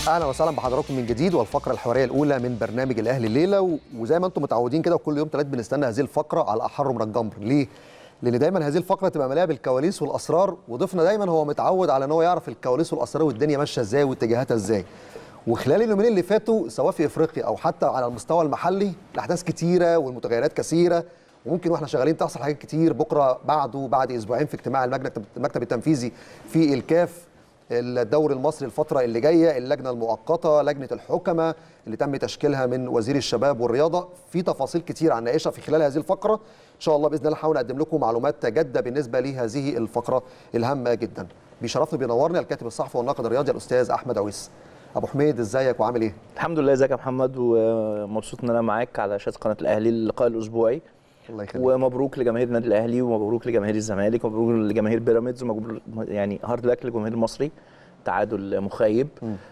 اهلا وسهلا بحضراتكم من جديد والفقره الحواريه الاولى من برنامج الاهلي الليله و- وزي ما انتم متعودين كده وكل يوم ثلاث بنستنى هذه الفقره على احر من الجمر ليه لان دايما هذه الفقره تبقى مليئه بالكواليس والاسرار وضيفنا دايما هو متعود على ان هو يعرف الكواليس والاسرار والدنيا ماشيه ازاي واتجاهاتها ازاي وخلال اليومين اللي فاتوا سواء في افريقيا او حتى على المستوى المحلي الاحداث كتيره والمتغيرات كثيره وممكن واحنا شغالين تحصل حاجات كتير بكره بعده بعد اسبوعين في اجتماع المكتب المكتب التنفيذي في الكاف الدوري المصري الفترة اللي جاية اللجنة المؤقتة لجنة الحكمة اللي تم تشكيلها من وزير الشباب والرياضة في تفاصيل كتير عن في خلال هذه الفقرة إن شاء الله بإذن الله نحاول نقدم لكم معلومات جادة بالنسبة لهذه الفقرة الهامة جدا بيشرفني بينورني الكاتب الصحفي والناقد الرياضي الأستاذ أحمد عويس أبو حميد إزيك وعامل إيه؟ الحمد لله ازيك يا محمد ومبسوط ان انا معاك على شاشه قناه الاهلي اللقاء الاسبوعي الله يخليك ومبروك لجماهير النادي الاهلي ومبروك لجماهير الزمالك ومبروك لجماهير بيراميدز ومبروك يعني هارد لك للجمهور المصري تعادل مخيب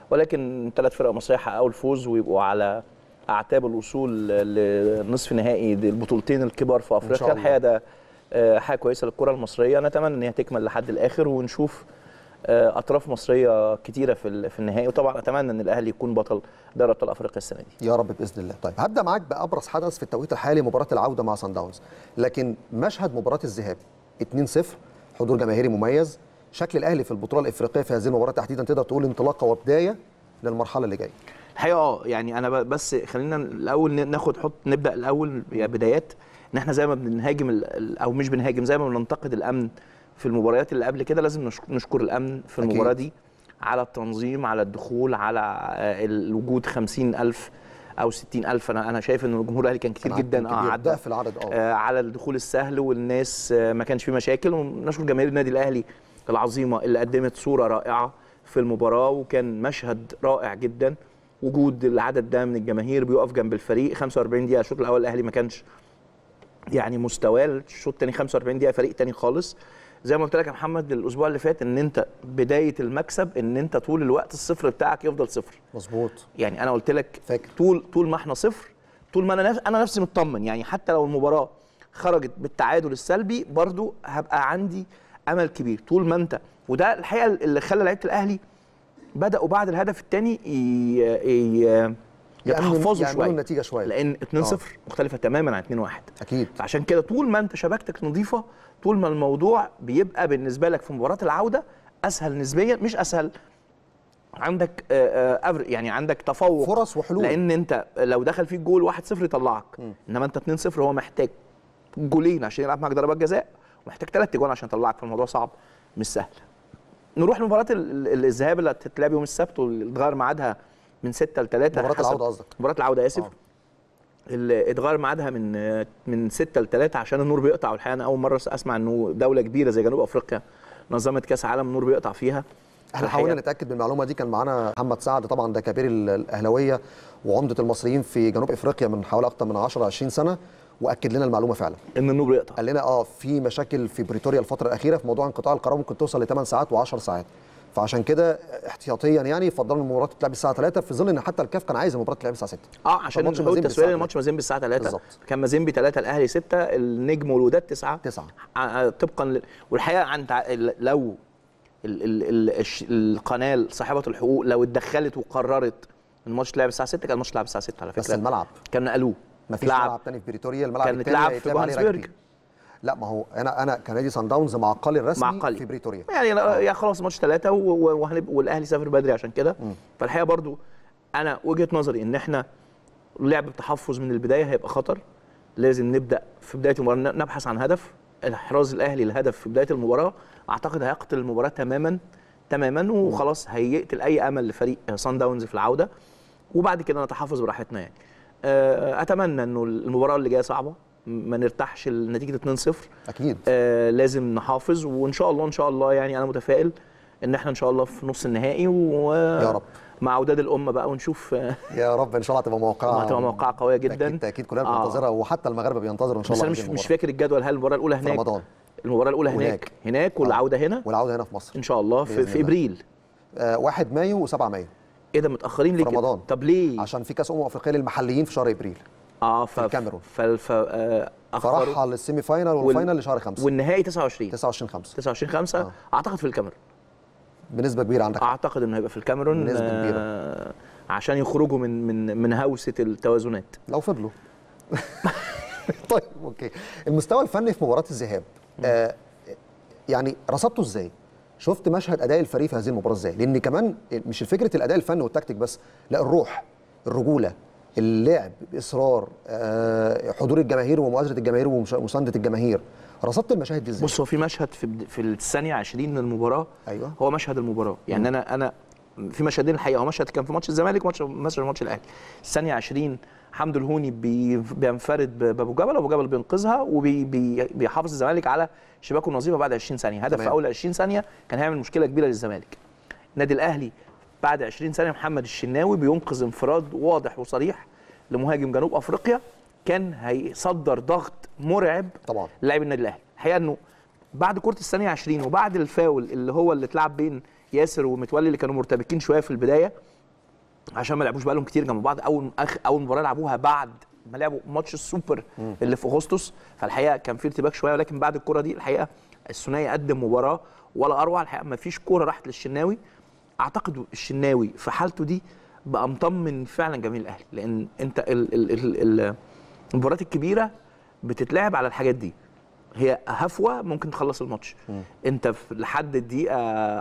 ولكن ثلاث فرق مصريه حققوا الفوز ويبقوا على اعتاب الوصول لنصف نهائي البطولتين الكبار في شاء افريقيا الله. الحقيقه ده آه، حاجه كويسه للكره المصريه نتمنى ان هي تكمل لحد الاخر ونشوف آه، اطراف مصريه كتيره في ال- في النهائي وطبعا اتمنى ان الاهلي يكون بطل دوري ابطال افريقيا السنه دي يا رب باذن الله طيب هبدا معاك بابرز حدث في التوقيت الحالي مباراه العوده مع سان داونز لكن مشهد مباراه الذهاب 2-0 حضور جماهيري مميز شكل الاهلي في البطوله الافريقيه في هذه المباراه تحديدا تقدر تقول انطلاقه وبدايه للمرحله اللي جايه الحقيقه اه يعني انا ب- بس خلينا الاول ن- ناخد حط نبدا الاول يعني بدايات ان احنا زي ما بنهاجم ال- ال- او مش بنهاجم زي ما بننتقد الامن في المباريات اللي قبل كده لازم نشك- نشكر الامن في أكيد. المباراه دي على التنظيم على الدخول على آه، الوجود 50000 او 60000 انا انا شايف ان الجمهور الاهلي كان كتير كان جدا عدد اه كبير. عدى ضعف العدد اه آه، على الدخول السهل والناس آه، ما كانش في مشاكل ونشكر جماهير النادي الاهلي العظيمه اللي قدمت صوره رائعه في المباراه وكان مشهد رائع جدا وجود العدد ده من الجماهير بيقف جنب الفريق 45 دقيقه الشوط الاول الاهلي ما كانش يعني مستواه الشوط الثاني 45 دقيقه فريق تاني خالص زي ما قلت لك يا محمد الاسبوع اللي فات ان انت بدايه المكسب ان انت طول الوقت الصفر بتاعك يفضل صفر مظبوط يعني انا قلت لك فاكر. طول طول ما احنا صفر طول ما انا نفس انا نفسي مطمن يعني حتى لو المباراه خرجت بالتعادل السلبي برضو هبقى عندي امل كبير طول ما انت وده الحقيقه اللي خلى لعيبه الاهلي بداوا بعد الهدف الثاني يتحفظوا يعملوا شويه النتيجه شويه لان 2-0 مختلفه تماما عن 2-1 اكيد فعشان كده طول ما انت شبكتك نظيفه طول ما الموضوع بيبقى بالنسبه لك في مباراه العوده اسهل نسبيا مش اسهل عندك آه، آه، أفر- يعني عندك تفوق فرص وحلول لان انت لو دخل فيك جول 1-0 يطلعك انما انت 2-0 هو محتاج جولين عشان يلعب معاك ضربات جزاء ومحتاج ثلاث جوان عشان يطلعك فالموضوع صعب مش سهل نروح لمباراه ال- ال- الذهاب اللي هتتلعب يوم السبت واللي اتغير ميعادها من 6 ل 3 مباراه العوده قصدك مباراه العوده اسف آه. اللي اتغير ميعادها من من 6 ل 3 عشان النور بيقطع والحقيقه انا اول مره اسمع انه دوله كبيره زي جنوب افريقيا نظمت كاس عالم النور بيقطع فيها احنا الحقيقة- حاولنا نتاكد من المعلومه دي كان معانا محمد سعد طبعا ده كبير ال- الاهلاويه وعمده المصريين في جنوب افريقيا من حوالي اكتر من 10 20 سنه واكد لنا المعلومه فعلا ان النور بيقطع قال لنا اه في مشاكل في بريتوريا الفتره الاخيره في موضوع انقطاع القرار ممكن توصل ل 8 ساعات و10 ساعات فعشان كده احتياطيا يعني فضلوا المباراه تتلعب الساعه 3 في ظل ان حتى الكاف كان عايز المباراه تتلعب الساعه 6 اه عشان فماتش هو مازيمبي التسويه الساعة الماتش مازيمبي الساعه 3 بالظبط. كان مازيمبي 3 الاهلي 6 النجم والوداد 9 9 طبقا ل... والحقيقه عند لو ال... ال... ال... الش- القناه صاحبه الحقوق لو اتدخلت وقررت ان الماتش يتلعب الساعه 6 كان الماتش يتلعب الساعه 6 على فكره بس الملعب كان نقلوه مفيش اتلعب. ملعب تاني في بريتوريا الملعب كان التاني اتلعب في هيتلعب عليه جوهانسبرج. رجبي. لا ما هو انا انا كنادي سان داونز معقلي الرسمي معقلي. في بريتوريا يعني لا- يا خلاص الماتش ثلاثة والاهلي سافر بدري عشان كده فالحقيقه برضو انا وجهه نظري ان احنا لعب بتحفظ من البدايه هيبقى خطر لازم نبدا في بدايه المباراه ن- نبحث عن هدف احراز الاهلي الهدف في بدايه المباراه اعتقد هيقتل المباراه تماما تماما وخلاص هيقتل اي امل لفريق سان داونز في العوده وبعد كده نتحفظ براحتنا يعني آه، اتمنى انه المباراه اللي جايه صعبه ما نرتاحش لنتيجه 2-0 اكيد آه لازم نحافظ وان شاء الله ان شاء الله يعني انا متفائل ان احنا ان شاء الله في نص النهائي و يا رب. مع اوداد الامه بقى ونشوف آه، يا رب ان شاء الله هتبقى موقعه هتبقى موقعه قويه جدا اكيد اكيد كلنا آه. بننتظرها وحتى المغاربه بينتظروا ان شاء بس الله انا هذه مش مش المباراة. فاكر الجدول هل المباراه الاولى في هناك رمضان المباراه الاولى وهناك. هناك هناك والعوده هنا والعوده هنا في مصر ان شاء الله في, بإذن في الله. ابريل آه 1 مايو و7 مايو ايه ده متاخرين ليه في كده؟ رمضان. طب ليه عشان في كاس امم افريقيه للمحليين في شهر ابريل اه ف... الكاميرون. ف... ف... آه اخروا فرحل السيمي فاينال والفاينال لشهر 5 والنهائي 29 29 5 29 5 آه. اعتقد في الكاميرون بنسبه كبيره عندك حق. اعتقد انه هيبقى في الكاميرون بنسبة كبيرة. آه، عشان يخرجوا من من من هوسه التوازنات لو فضلوا طيب اوكي المستوى الفني في مباراه الذهاب آه يعني رصدته ازاي شفت مشهد اداء الفريق في هذه المباراه ازاي لان كمان مش فكره الاداء الفني والتكتيك بس لا الروح الرجوله اللعب باصرار آه حضور الجماهير ومؤازره الجماهير ومسانده الجماهير رصدت المشاهد دي ازاي بص هو في مشهد في بد- في الثانيه 20 من المباراه ايوه هو مشهد المباراه يعني انا انا في مشهدين الحقيقه هو مشهد كان في ماتش الزمالك وماتش مشهد ماتش الاهلي الثانيه 20 حمدو الهوني بي بينفرد ب- بابو جبل وابو جبل بينقذها وبيحافظ الزمالك على شباكه النظيفه بعد 20 ثانيه هدف تمام. في اول 20 ثانيه كان هيعمل مشكله كبيره للزمالك النادي الاهلي بعد 20 ثانيه محمد الشناوي بينقذ انفراد واضح وصريح لمهاجم جنوب افريقيا كان هيصدر ضغط مرعب طبعا لاعب النادي الاهلي الحقيقه انه بعد كره الثانيه 20 وبعد الفاول اللي هو اللي اتلعب بين ياسر ومتولي اللي كانوا مرتبكين شويه في البدايه عشان ما لعبوش بقالهم كتير جنب بعض اول أخ اول مباراه لعبوها بعد ما لعبوا ماتش السوبر اللي في اغسطس فالحقيقه كان في ارتباك شويه ولكن بعد الكره دي الحقيقه الثنائي قدم مباراه ولا اروع الحقيقه ما فيش كوره راحت للشناوي اعتقد الشناوي في حالته دي بقى مطمن فعلا جميل الاهلي لان انت ال- ال- ال- ال- المباريات الكبيره بتتلعب على الحاجات دي هي هفوه ممكن تخلص الماتش انت في لحد الدقيقه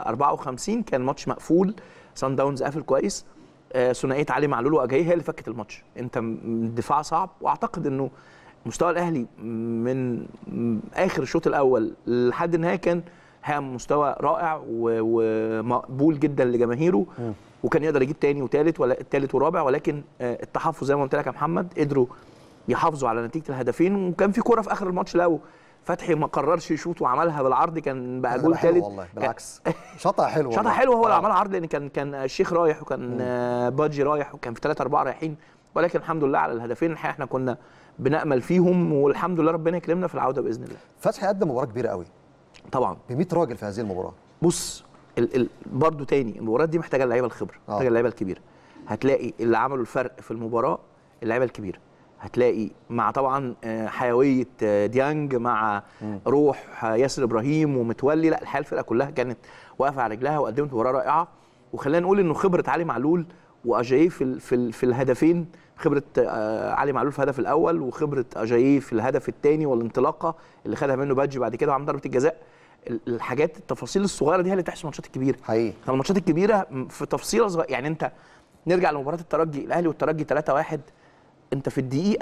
54 كان ماتش مقفول سان داونز قافل كويس آه، ثنائيه علي معلول واجاي هي اللي فكت الماتش انت م- الدفاع صعب واعتقد انه مستوى الاهلي من م- اخر الشوط الاول لحد النهايه كان حقيقة مستوى رائع و- ومقبول جدا لجماهيره وكان يقدر يجيب تاني وتالت ولا التالت ورابع ولكن آه، التحفظ زي ما قلت لك يا محمد قدروا يحافظوا على نتيجه الهدفين وكان في كوره في اخر الماتش لو فتحي ما قررش يشوط وعملها بالعرض كان بقى جول حلو ثالث والله بالعكس شطها حلو شاطها والله. حلو هو اللي آه. عملها عرض لان كان كان الشيخ رايح وكان آه، بادجي رايح وكان في ثلاثة أربعة رايحين ولكن الحمد لله على الهدفين الحقيقه احنا كنا بنامل فيهم والحمد لله ربنا يكرمنا في العوده باذن الله فتحي قدم مباراه كبيره قوي طبعا ب 100 راجل في هذه المباراه بص ال ال برضه تاني المباريات دي محتاجه اللعيبه الخبره آه. محتاجه اللعيبه الكبيره هتلاقي اللي عملوا الفرق في المباراه اللعيبه الكبيره هتلاقي مع طبعا آه، حيويه آه، ديانج مع روح آه، ياسر ابراهيم ومتولي لا الحقيقه الفرقه كلها كانت واقفه على رجلها وقدمت مباراه رائعه وخلينا نقول انه خبره علي معلول واجاييه في ال- في ال- في الهدفين خبره آه، علي معلول في الهدف الاول وخبره اجاييه في الهدف الثاني والانطلاقه اللي خدها منه بادجي بعد كده وعمل ضربه الجزاء ال- الحاجات التفاصيل الصغيره دي هي اللي بتحسم الماتشات الكبيره حقيقي كان الماتشات الكبيره م- في تفصيله صغيره يعني انت نرجع لمباراه الترجي الاهلي والترجي 3-1 انت في الدقيقه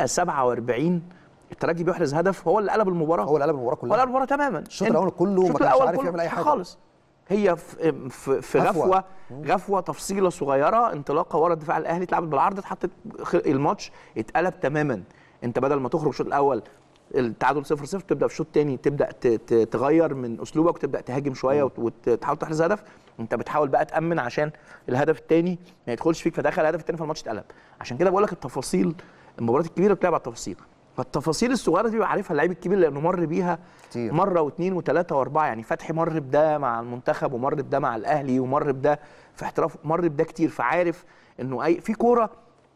47 الترجي بيحرز هدف هو اللي قلب المباراه هو اللي قلب المباراه هو اللي كلها قلب المباراه تماما الشوط انت- الاول كله ما الشوط كانش الأول عارف كله يعمل اي حاجه خالص هي في في, في غفوة. غفوه غفوه تفصيله صغيره انطلاقه ورا الدفاع الاهلي اتلعبت بالعرض اتحطت خ- الماتش اتقلب تماما انت بدل ما تخرج الشوط الاول التعادل 0 0 تبدا في الشوط الثاني تبدا ت- ت- تغير من اسلوبك وتبدا تهاجم شويه وت- وتحاول تحرز هدف انت بتحاول بقى تامن عشان الهدف الثاني ما يدخلش فيك فدخل الهدف الثاني فالماتش اتقلب عشان كده بقول لك التفاصيل المباريات الكبيره بتلعب على التفاصيل فالتفاصيل الصغيره دي بيبقى عارفها اللعيب الكبير لانه مر بيها كتير. مره واثنين وثلاثه واربعه يعني فتحي مر بده مع المنتخب ومر بده مع الاهلي ومر بده في احتراف مر بده كتير فعارف انه اي في كوره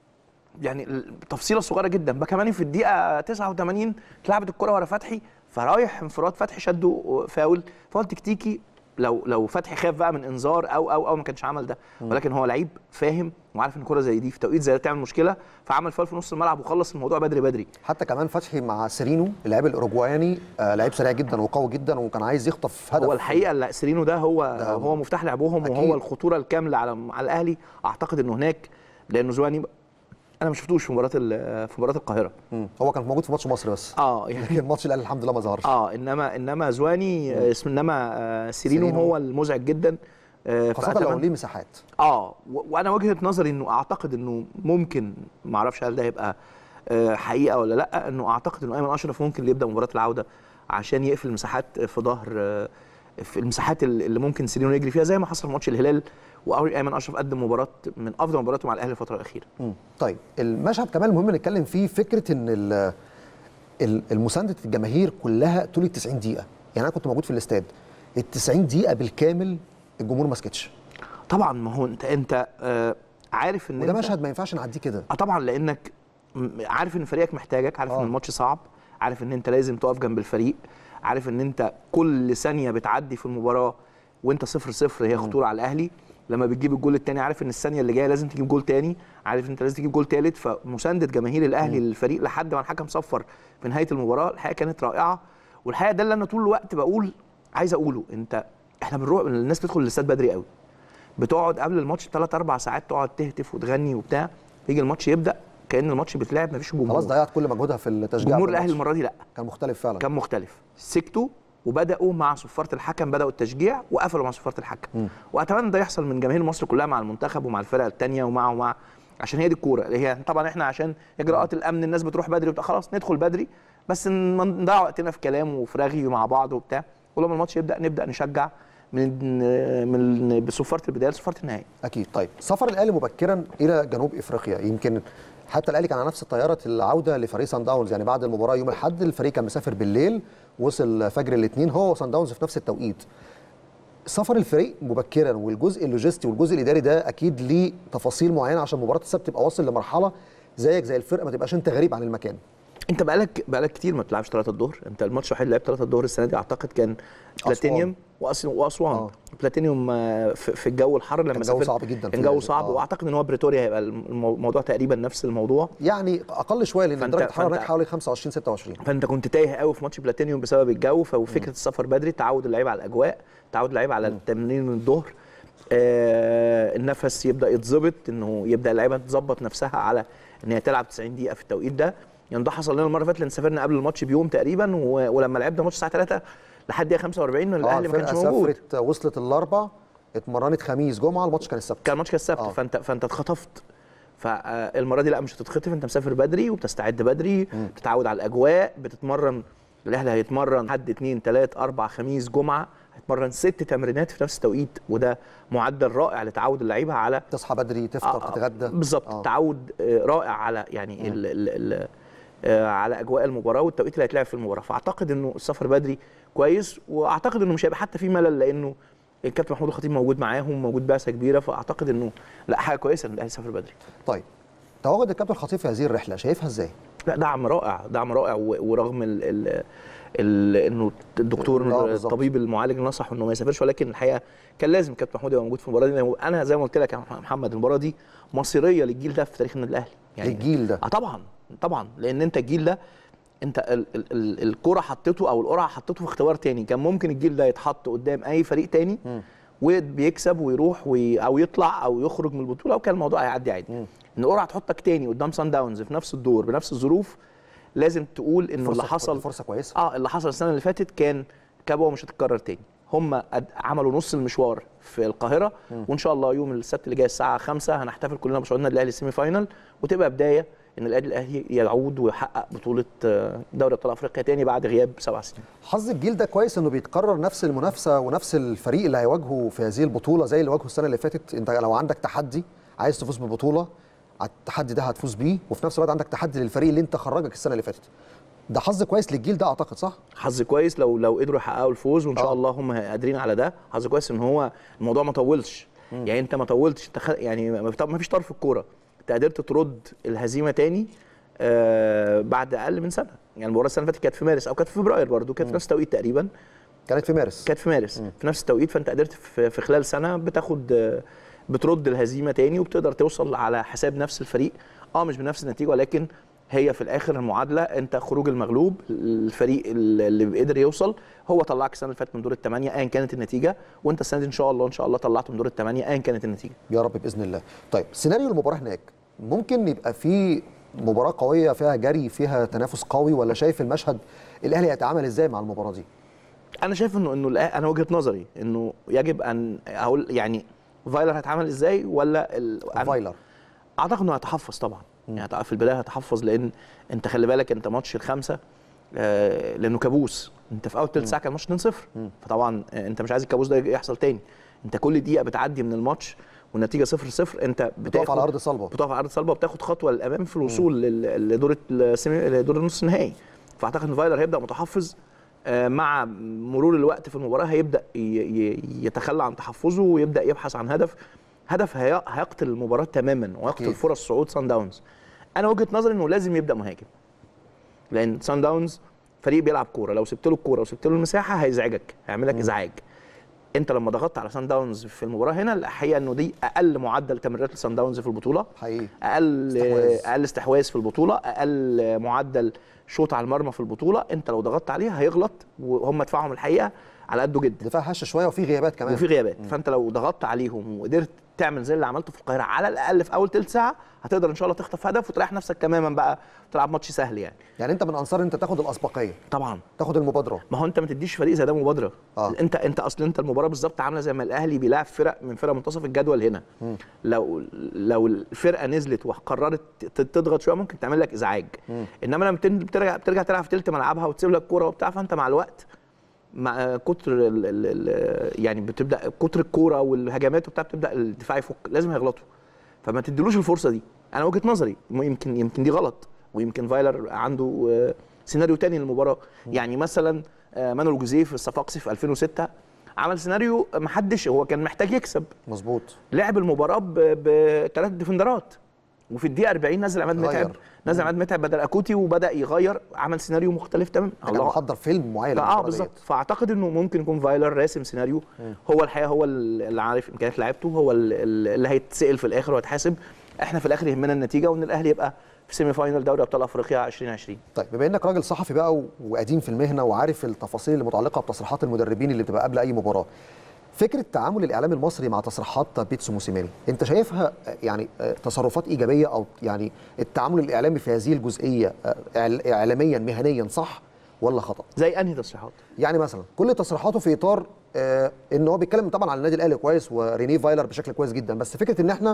يعني التفصيله صغيره جدا بقى كمان في الدقيقه 89 اتلعبت الكره ورا فتحي فرايح انفراد فتحي شده فاول فاول تكتيكي لو لو فتحي خاف بقى من انذار او او او ما كانش عمل ده ولكن هو لعيب فاهم وعارف ان كوره زي دي في توقيت زي ده تعمل مشكله فعمل فاول في نص الملعب وخلص الموضوع بدري بدري حتى كمان فتحي مع سيرينو اللاعب الاوروجواني آه لعيب سريع جدا وقوي جدا وكان عايز يخطف هدف هو الحقيقه اللي سيرينو ده هو ده هو مفتاح لعبهم أكيد. وهو الخطوره الكامله على على الاهلي اعتقد انه هناك لانه زواني انا ما شفتوش في مباراه ال- في مباراه القاهره مم. هو كان موجود في ماتش مصر بس اه يعني لكن ماتش الاهلي الحمد لله ما ظهرش اه انما انما زواني آه، اسم انما آه، سيرينو, سيرينو. هو المزعج جدا آه، خاصه لو فأتمنى- ليه مساحات اه و- وانا وجهه نظري انه اعتقد انه ممكن ما اعرفش هل ده هيبقى آه، حقيقه ولا لا انه اعتقد انه ايمن اشرف ممكن اللي يبدا مباراه العوده عشان يقفل المساحات في ظهر آه، في المساحات اللي اللي ممكن سيرينو يجري فيها زي ما حصل في ماتش الهلال وايمن اشرف قدم مباراه من افضل مباراته مع الاهلي الفتره الاخيره مم. طيب المشهد كمان المهم نتكلم فيه فكره ان ال- ال- المسانده الجماهير كلها طول ال 90 دقيقه يعني انا كنت موجود في الاستاد ال 90 دقيقه بالكامل الجمهور ما سكتش طبعا ما هو انت انت آه، عارف ان وده انت مشهد ما ينفعش نعديه كده اه طبعا لانك م- عارف ان فريقك محتاجك عارف آه. ان الماتش صعب عارف ان انت لازم تقف جنب الفريق عارف ان انت كل ثانيه بتعدي في المباراه وانت صفر صفر هي خطوره على الاهلي لما بتجيب الجول الثاني عارف ان الثانيه اللي جايه لازم تجيب جول تاني عارف ان انت لازم تجيب جول ثالث فمسانده جماهير الاهلي للفريق لحد ما الحكم صفر في نهايه المباراه الحقيقه كانت رائعه والحقيقه ده اللي انا طول الوقت بقول عايز اقوله انت احنا بنروح الناس بتدخل الاستاد بدري قوي بتقعد قبل الماتش بثلاث اربع ساعات تقعد تهتف وتغني وبتاع يجي الماتش يبدا كان الماتش بيتلعب مفيش جمهور خلاص ضيعت كل مجهودها في التشجيع جمهور بالماتش. الاهلي المره دي لا كان مختلف فعلا كان مختلف سكتوا وبداوا مع صفاره الحكم بداوا التشجيع وقفلوا مع صفاره الحكم واتمنى ده يحصل من جماهير مصر كلها مع المنتخب ومع الفرق الثانيه ومع ومع عشان هي دي الكوره اللي هي طبعا احنا عشان اجراءات الامن الناس بتروح بدري وبتاع خلاص ندخل بدري بس ن- نضيع وقتنا في كلام وفي رغي مع بعض وبتاع ولما الماتش يبدا نبدا نشجع من من بصفاره البدايه لصفاره النهايه اكيد طيب سفر الاهلي مبكرا الى جنوب افريقيا يمكن حتى الاهلي كان على نفس طياره العوده لفريق سان داونز يعني بعد المباراه يوم الاحد الفريق كان مسافر بالليل وصل فجر الاثنين هو وسان داونز في نفس التوقيت سفر الفريق مبكرا والجزء اللوجستي والجزء الاداري ده اكيد ليه تفاصيل معينه عشان مباراه السبت تبقى واصل لمرحله زيك زي الفرقه ما تبقاش انت غريب عن المكان انت بقالك بقالك كتير ما بتلعبش 3 الظهر انت الماتش الوحيد اللي لعبت 3 الظهر السنه دي اعتقد كان بلاتينيوم وأس- واسوان آه. بلاتينيوم آه، في في الجو الحر لما كان جو سافرت صعب جدا في كان جو الأهلي. صعب آه. واعتقد ان هو بريتوريا هيبقى المو- الموضوع تقريبا نفس الموضوع يعني اقل شويه لان فأنت- درجه الحراره فأنت- هناك حوالي 25 26 فانت كنت تايه قوي في ماتش بلاتينيوم بسبب الجو ففكره السفر بدري تعود اللعيبه على الاجواء تعود اللعيبه على التمرين من الظهر آه النفس يبدا يتظبط انه يبدا اللعيبه تظبط نفسها على ان هي تلعب 90 دقيقه في التوقيت ده يعني ده حصل لنا المره اللي فاتت لان سافرنا قبل الماتش بيوم تقريبا و... ولما لعبنا ماتش الساعه 3 لحد دقيقه 45 اه الاهلي ما كانش الفرقه موجود سافرت وصلت الاربع اتمرنت خميس جمعه الماتش كان السبت كان الماتش كان السبت آه. فانت فانت اتخطفت فالمره دي لا مش هتتخطف انت مسافر بدري وبتستعد بدري بتتعود على الاجواء بتتمرن الاهلي هيتمرن حد اثنين ثلاث اربع خميس جمعه هيتمرن ست تمرينات في نفس التوقيت وده معدل رائع لتعود اللعيبه على تصحى بدري تفطر آه، تتغدى بالظبط آه. تعود آه، رائع على يعني ال ال ال آه، على اجواء المباراه والتوقيت اللي هيتلعب في المباراه فاعتقد انه السفر بدري كويس واعتقد انه مش هيبقى حتى في ملل لانه الكابتن محمود الخطيب موجود معاهم موجود بعثه كبيره فاعتقد انه لا حاجه كويسه ان الاهلي يسافر بدري طيب تواجد الكابتن الخطيب في هذه الرحله شايفها ازاي؟ لا دعم رائع دعم رائع و- ورغم ال ال ال انه الدكتور آه، بالظبط. الطبيب المعالج نصح انه ما يسافرش ولكن الحقيقه كان لازم كابتن محمود يبقى موجود في المباراه دي لأنه انا زي ما قلت لك يا محمد المباراه دي مصيريه للجيل ده في تاريخ النادي الاهلي للجيل ده. اه طبعا طبعا لان انت الجيل ده انت ال- ال- ال- الكره حطيته او القرعه حطيته في اختبار تاني كان ممكن الجيل ده يتحط قدام اي فريق تاني وبيكسب ويروح وي او يطلع او يخرج من البطوله وكان الموضوع هيعدي عادي ان القرعه تحطك تاني قدام سان داونز في نفس الدور بنفس الظروف لازم تقول انه اللي فرصة- حصل فرصه كويسه اه اللي حصل السنه اللي فاتت كان كبوه مش هتتكرر تاني هم قد- عملوا نص المشوار في القاهره وان شاء الله يوم السبت اللي جاي الساعه 5 هنحتفل كلنا بصعود النادي الاهلي السيمي فاينال وتبقى بدايه ان النادي الاهلي يعود ويحقق بطوله آه، دوري ابطال افريقيا تاني بعد غياب سبع سنين حظ الجيل ده كويس انه بيتكرر نفس المنافسه ونفس الفريق اللي هيواجهه في هذه البطوله زي اللي واجهه السنه اللي فاتت انت لو عندك تحدي عايز تفوز ببطوله على التحدي ده هتفوز بيه وفي نفس الوقت عندك تحدي للفريق اللي انت خرجك السنه اللي فاتت ده حظ كويس للجيل ده اعتقد صح حظ كويس لو لو قدروا يحققوا الفوز وان شاء آه. الله هم قادرين على ده حظ كويس ان هو الموضوع ما طولش يعني انت ما طولتش انت خ... يعني ما ما فيش طرف الكوره انت قدرت ترد الهزيمه تاني آه بعد اقل من سنه يعني المباراه السنه اللي فاتت كانت في مارس او كانت في فبراير برضو كانت في نفس التوقيت تقريبا كانت في مارس كانت في مارس في نفس التوقيت فانت قدرت في, في خلال سنه بتاخد آه، بترد الهزيمه تاني وبتقدر توصل على حساب نفس الفريق اه مش بنفس النتيجه ولكن هي في الاخر المعادله انت خروج المغلوب الفريق اللي قدر يوصل هو طلعك السنه اللي فاتت من دور الثمانيه ايا كانت النتيجه وانت السنه دي ان شاء الله ان شاء الله طلعته من دور الثمانيه ايا كانت النتيجه يا رب باذن الله طيب سيناريو المباراه هناك ممكن يبقى في مباراه قويه فيها جري فيها تنافس قوي ولا شايف المشهد الاهلي هيتعامل ازاي مع المباراه دي انا شايف انه انه الآ- انا وجهه نظري انه يجب ان اقول يعني فايلر هيتعامل ازاي ولا ال... أنا- فايلر اعتقد انه هيتحفظ طبعا يعني في البدايه هيتحفظ لان انت خلي بالك انت ماتش الخمسه آه لانه كابوس انت في اول ثلث ساعه كان ماتش 2-0 فطبعا آه، انت مش عايز الكابوس ده يحصل تاني انت كل دقيقه بتعدي من الماتش والنتيجه 0-0 انت بتقف على ارض صلبه بتقف على ارض صلبه وبتاخد خطوه للامام في الوصول لل- لدور السيمي لدور النص النهائي فاعتقد ان فايلر هيبدا متحفظ آه، مع مرور الوقت في المباراه هيبدا ي- ي- يتخلى عن تحفظه ويبدا يبحث عن هدف هدف هي- هيقتل المباراه تماما ويقتل أكيد. فرص صعود سان داونز انا وجهه نظري انه لازم يبدا مهاجم لان سان داونز فريق بيلعب كوره لو سبت له الكوره وسبت له المساحه هيزعجك هيعمل لك ازعاج انت لما ضغطت على سان داونز في المباراه هنا الحقيقه انه دي اقل معدل تمريرات لسان داونز في البطوله حقيقي اقل استحواذ. اقل استحواذ في البطوله اقل معدل شوط على المرمى في البطوله انت لو ضغطت عليه هيغلط وهم دفاعهم الحقيقه على قده جدا دفاع هشه شويه وفي غيابات كمان وفي غيابات فانت لو ضغطت عليهم وقدرت تعمل زي اللي عملته في القاهره على الاقل في اول ثلث ساعه هتقدر ان شاء الله تخطف هدف وتريح نفسك تماما بقى تلعب ماتش سهل يعني يعني انت من انصار ان انت تاخد الاسبقيه طبعا تاخد المبادره ما هو انت ما تديش فريق زي ده مبادره آه. انت انت اصل انت المباراه بالظبط عامله زي ما الاهلي بيلعب فرق من فرق منتصف الجدول هنا لو لو الفرقه نزلت وقررت ت- تضغط شويه ممكن تعمل لك ازعاج انما لما بتن- بترجع بترجع تلعب في تلت ملعبها وتسيب لك كوره وبتاع فانت مع الوقت مع كتر ال ال ال يعني بتبدا كتر الكوره والهجمات وبتاع بتبدا الدفاع يفك لازم هيغلطوا فما تديلوش الفرصه دي انا وجهه نظري يمكن يمكن دي غلط ويمكن فايلر عنده آه، سيناريو تاني للمباراه يعني مثلا آه، مانويل جوزيه في الصفاقسي في 2006 عمل سيناريو محدش هو كان محتاج يكسب مظبوط لعب المباراه بثلاث ديفندرات وفي الدقيقه 40 نزل عماد غير. متعب نزل عماد متعب بدل اكوتي وبدا يغير عمل سيناريو مختلف تماما كان محضر فيلم معين اه للمباراة بالظبط ديت. فاعتقد انه ممكن يكون فايلر راسم سيناريو هو الحقيقه هو اللي عارف امكانيات لعيبته هو ال- اللي هيتسال في الاخر وهيتحاسب احنا في الاخر يهمنا النتيجه وان الاهلي يبقى في سيمي فاينل دوري ابطال افريقيا 2020 طيب بما انك راجل صحفي بقى و- وقديم في المهنه وعارف التفاصيل المتعلقه بتصريحات المدربين اللي بتبقى قبل اي مباراه فكره تعامل الاعلام المصري مع تصريحات بيتسو موسيماني انت شايفها آه، يعني آه، تصرفات ايجابيه او يعني التعامل الاعلامي في هذه الجزئيه آه، إعل- اعلاميا مهنيا صح ولا خطا زي انهي تصريحات يعني مثلا كل تصريحاته في اطار آه ان هو بيتكلم طبعا عن النادي الاهلي كويس ورينيه فايلر بشكل كويس جدا بس فكره ان احنا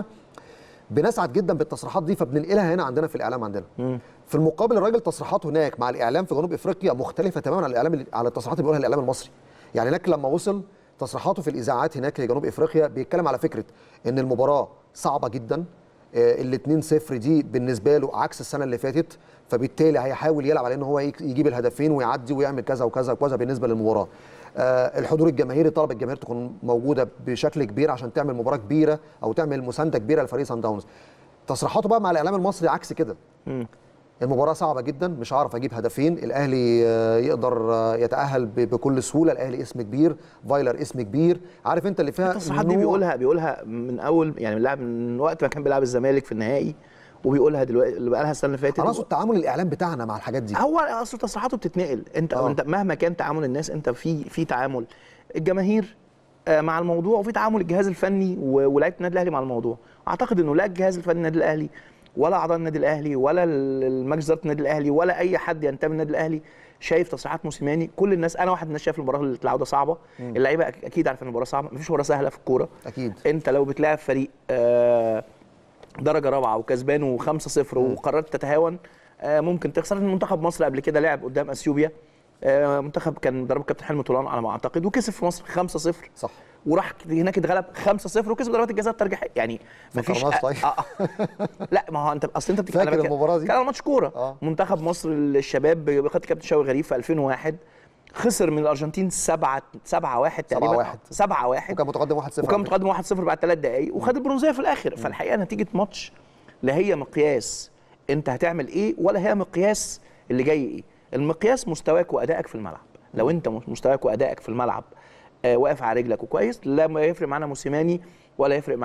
بنسعد جدا بالتصريحات دي فبننقلها هنا عندنا في الاعلام عندنا في المقابل الراجل تصريحاته هناك مع الاعلام في جنوب افريقيا مختلفه تماما عن الاعلام اللي- على التصريحات اللي بيقولها الاعلام المصري يعني هناك لما وصل تصريحاته في الاذاعات هناك لجنوب افريقيا بيتكلم على فكره ان المباراه صعبه جدا ال 2 0 دي بالنسبه له عكس السنه اللي فاتت فبالتالي هيحاول يلعب على ان هو يك- يجيب الهدفين ويعدي ويعمل كذا وكذا وكذا بالنسبه للمباراه آه، الحضور الجماهيري طلب الجماهير تكون موجوده بشكل كبير عشان تعمل مباراه كبيره او تعمل مسانده كبيره لفريق سان داونز تصريحاته بقى مع الاعلام المصري عكس كده المباراة صعبة جدا مش هعرف اجيب هدفين الاهلي آه، يقدر آه، يتأهل ب- بكل سهولة الاهلي اسم كبير فايلر اسم كبير عارف انت اللي فيها التصريحات دي نوع- بيقولها بيقولها من اول يعني من لاعب من وقت ما كان بيلعب الزمالك في النهائي وبيقولها دلوقتي اللي بقى لها السنه اللي فاتت انا اقصد تعامل الاعلام بتاعنا مع الحاجات دي هو اصل تصريحاته بتتنقل انت آه. انت مهما كان تعامل الناس انت في في تعامل الجماهير آه، مع الموضوع وفي تعامل الجهاز الفني و- ولاعيبه النادي الاهلي مع الموضوع اعتقد انه لا الجهاز الفني النادي الاهلي ولا اعضاء النادي الاهلي ولا ال- المجلس اداره النادي الاهلي ولا اي حد ينتمي للنادي الاهلي شايف تصريحات موسيماني كل الناس انا واحد من الناس شايف المباراه اللي العوده صعبه اللعيبه أك- اكيد عارفه ان المباراه صعبه مفيش مباراه سهله في الكوره اكيد انت لو بتلاعب فريق آه، درجه رابعه وكسبانه 5-0 وقررت تتهاون آه، ممكن تخسر المنتخب مصر قبل كده لعب قدام اثيوبيا آه، منتخب كان ضرب كابتن حلمي طولان على ما اعتقد وكسب في مصر 5-0 صح وراح هناك اتغلب 5-0 وكسب ضربات الجزاء الترجيحيه يعني مفيش فكرناش طيب. آه آه. لا ما هو انت اصل انت بتتكلم فاكر المباراة دي؟ كان على ماتش كوره آه. منتخب مصر الشباب بخط كابتن شوقي غريب في 2001 خسر من الارجنتين 7 7 1 تقريبا 7-1. 7 1 وكان متقدم 1-0 وكان متقدم 1-0 بعد ثلاث دقائق وخد البرونزيه في الاخر فالحقيقه نتيجه ماتش لا هي مقياس انت هتعمل ايه ولا هي مقياس اللي جاي ايه المقياس مستواك وادائك في الملعب لو انت مستواك وادائك في الملعب آه واقف على رجلك وكويس لا ما يفرق معانا موسيماني ولا يفرق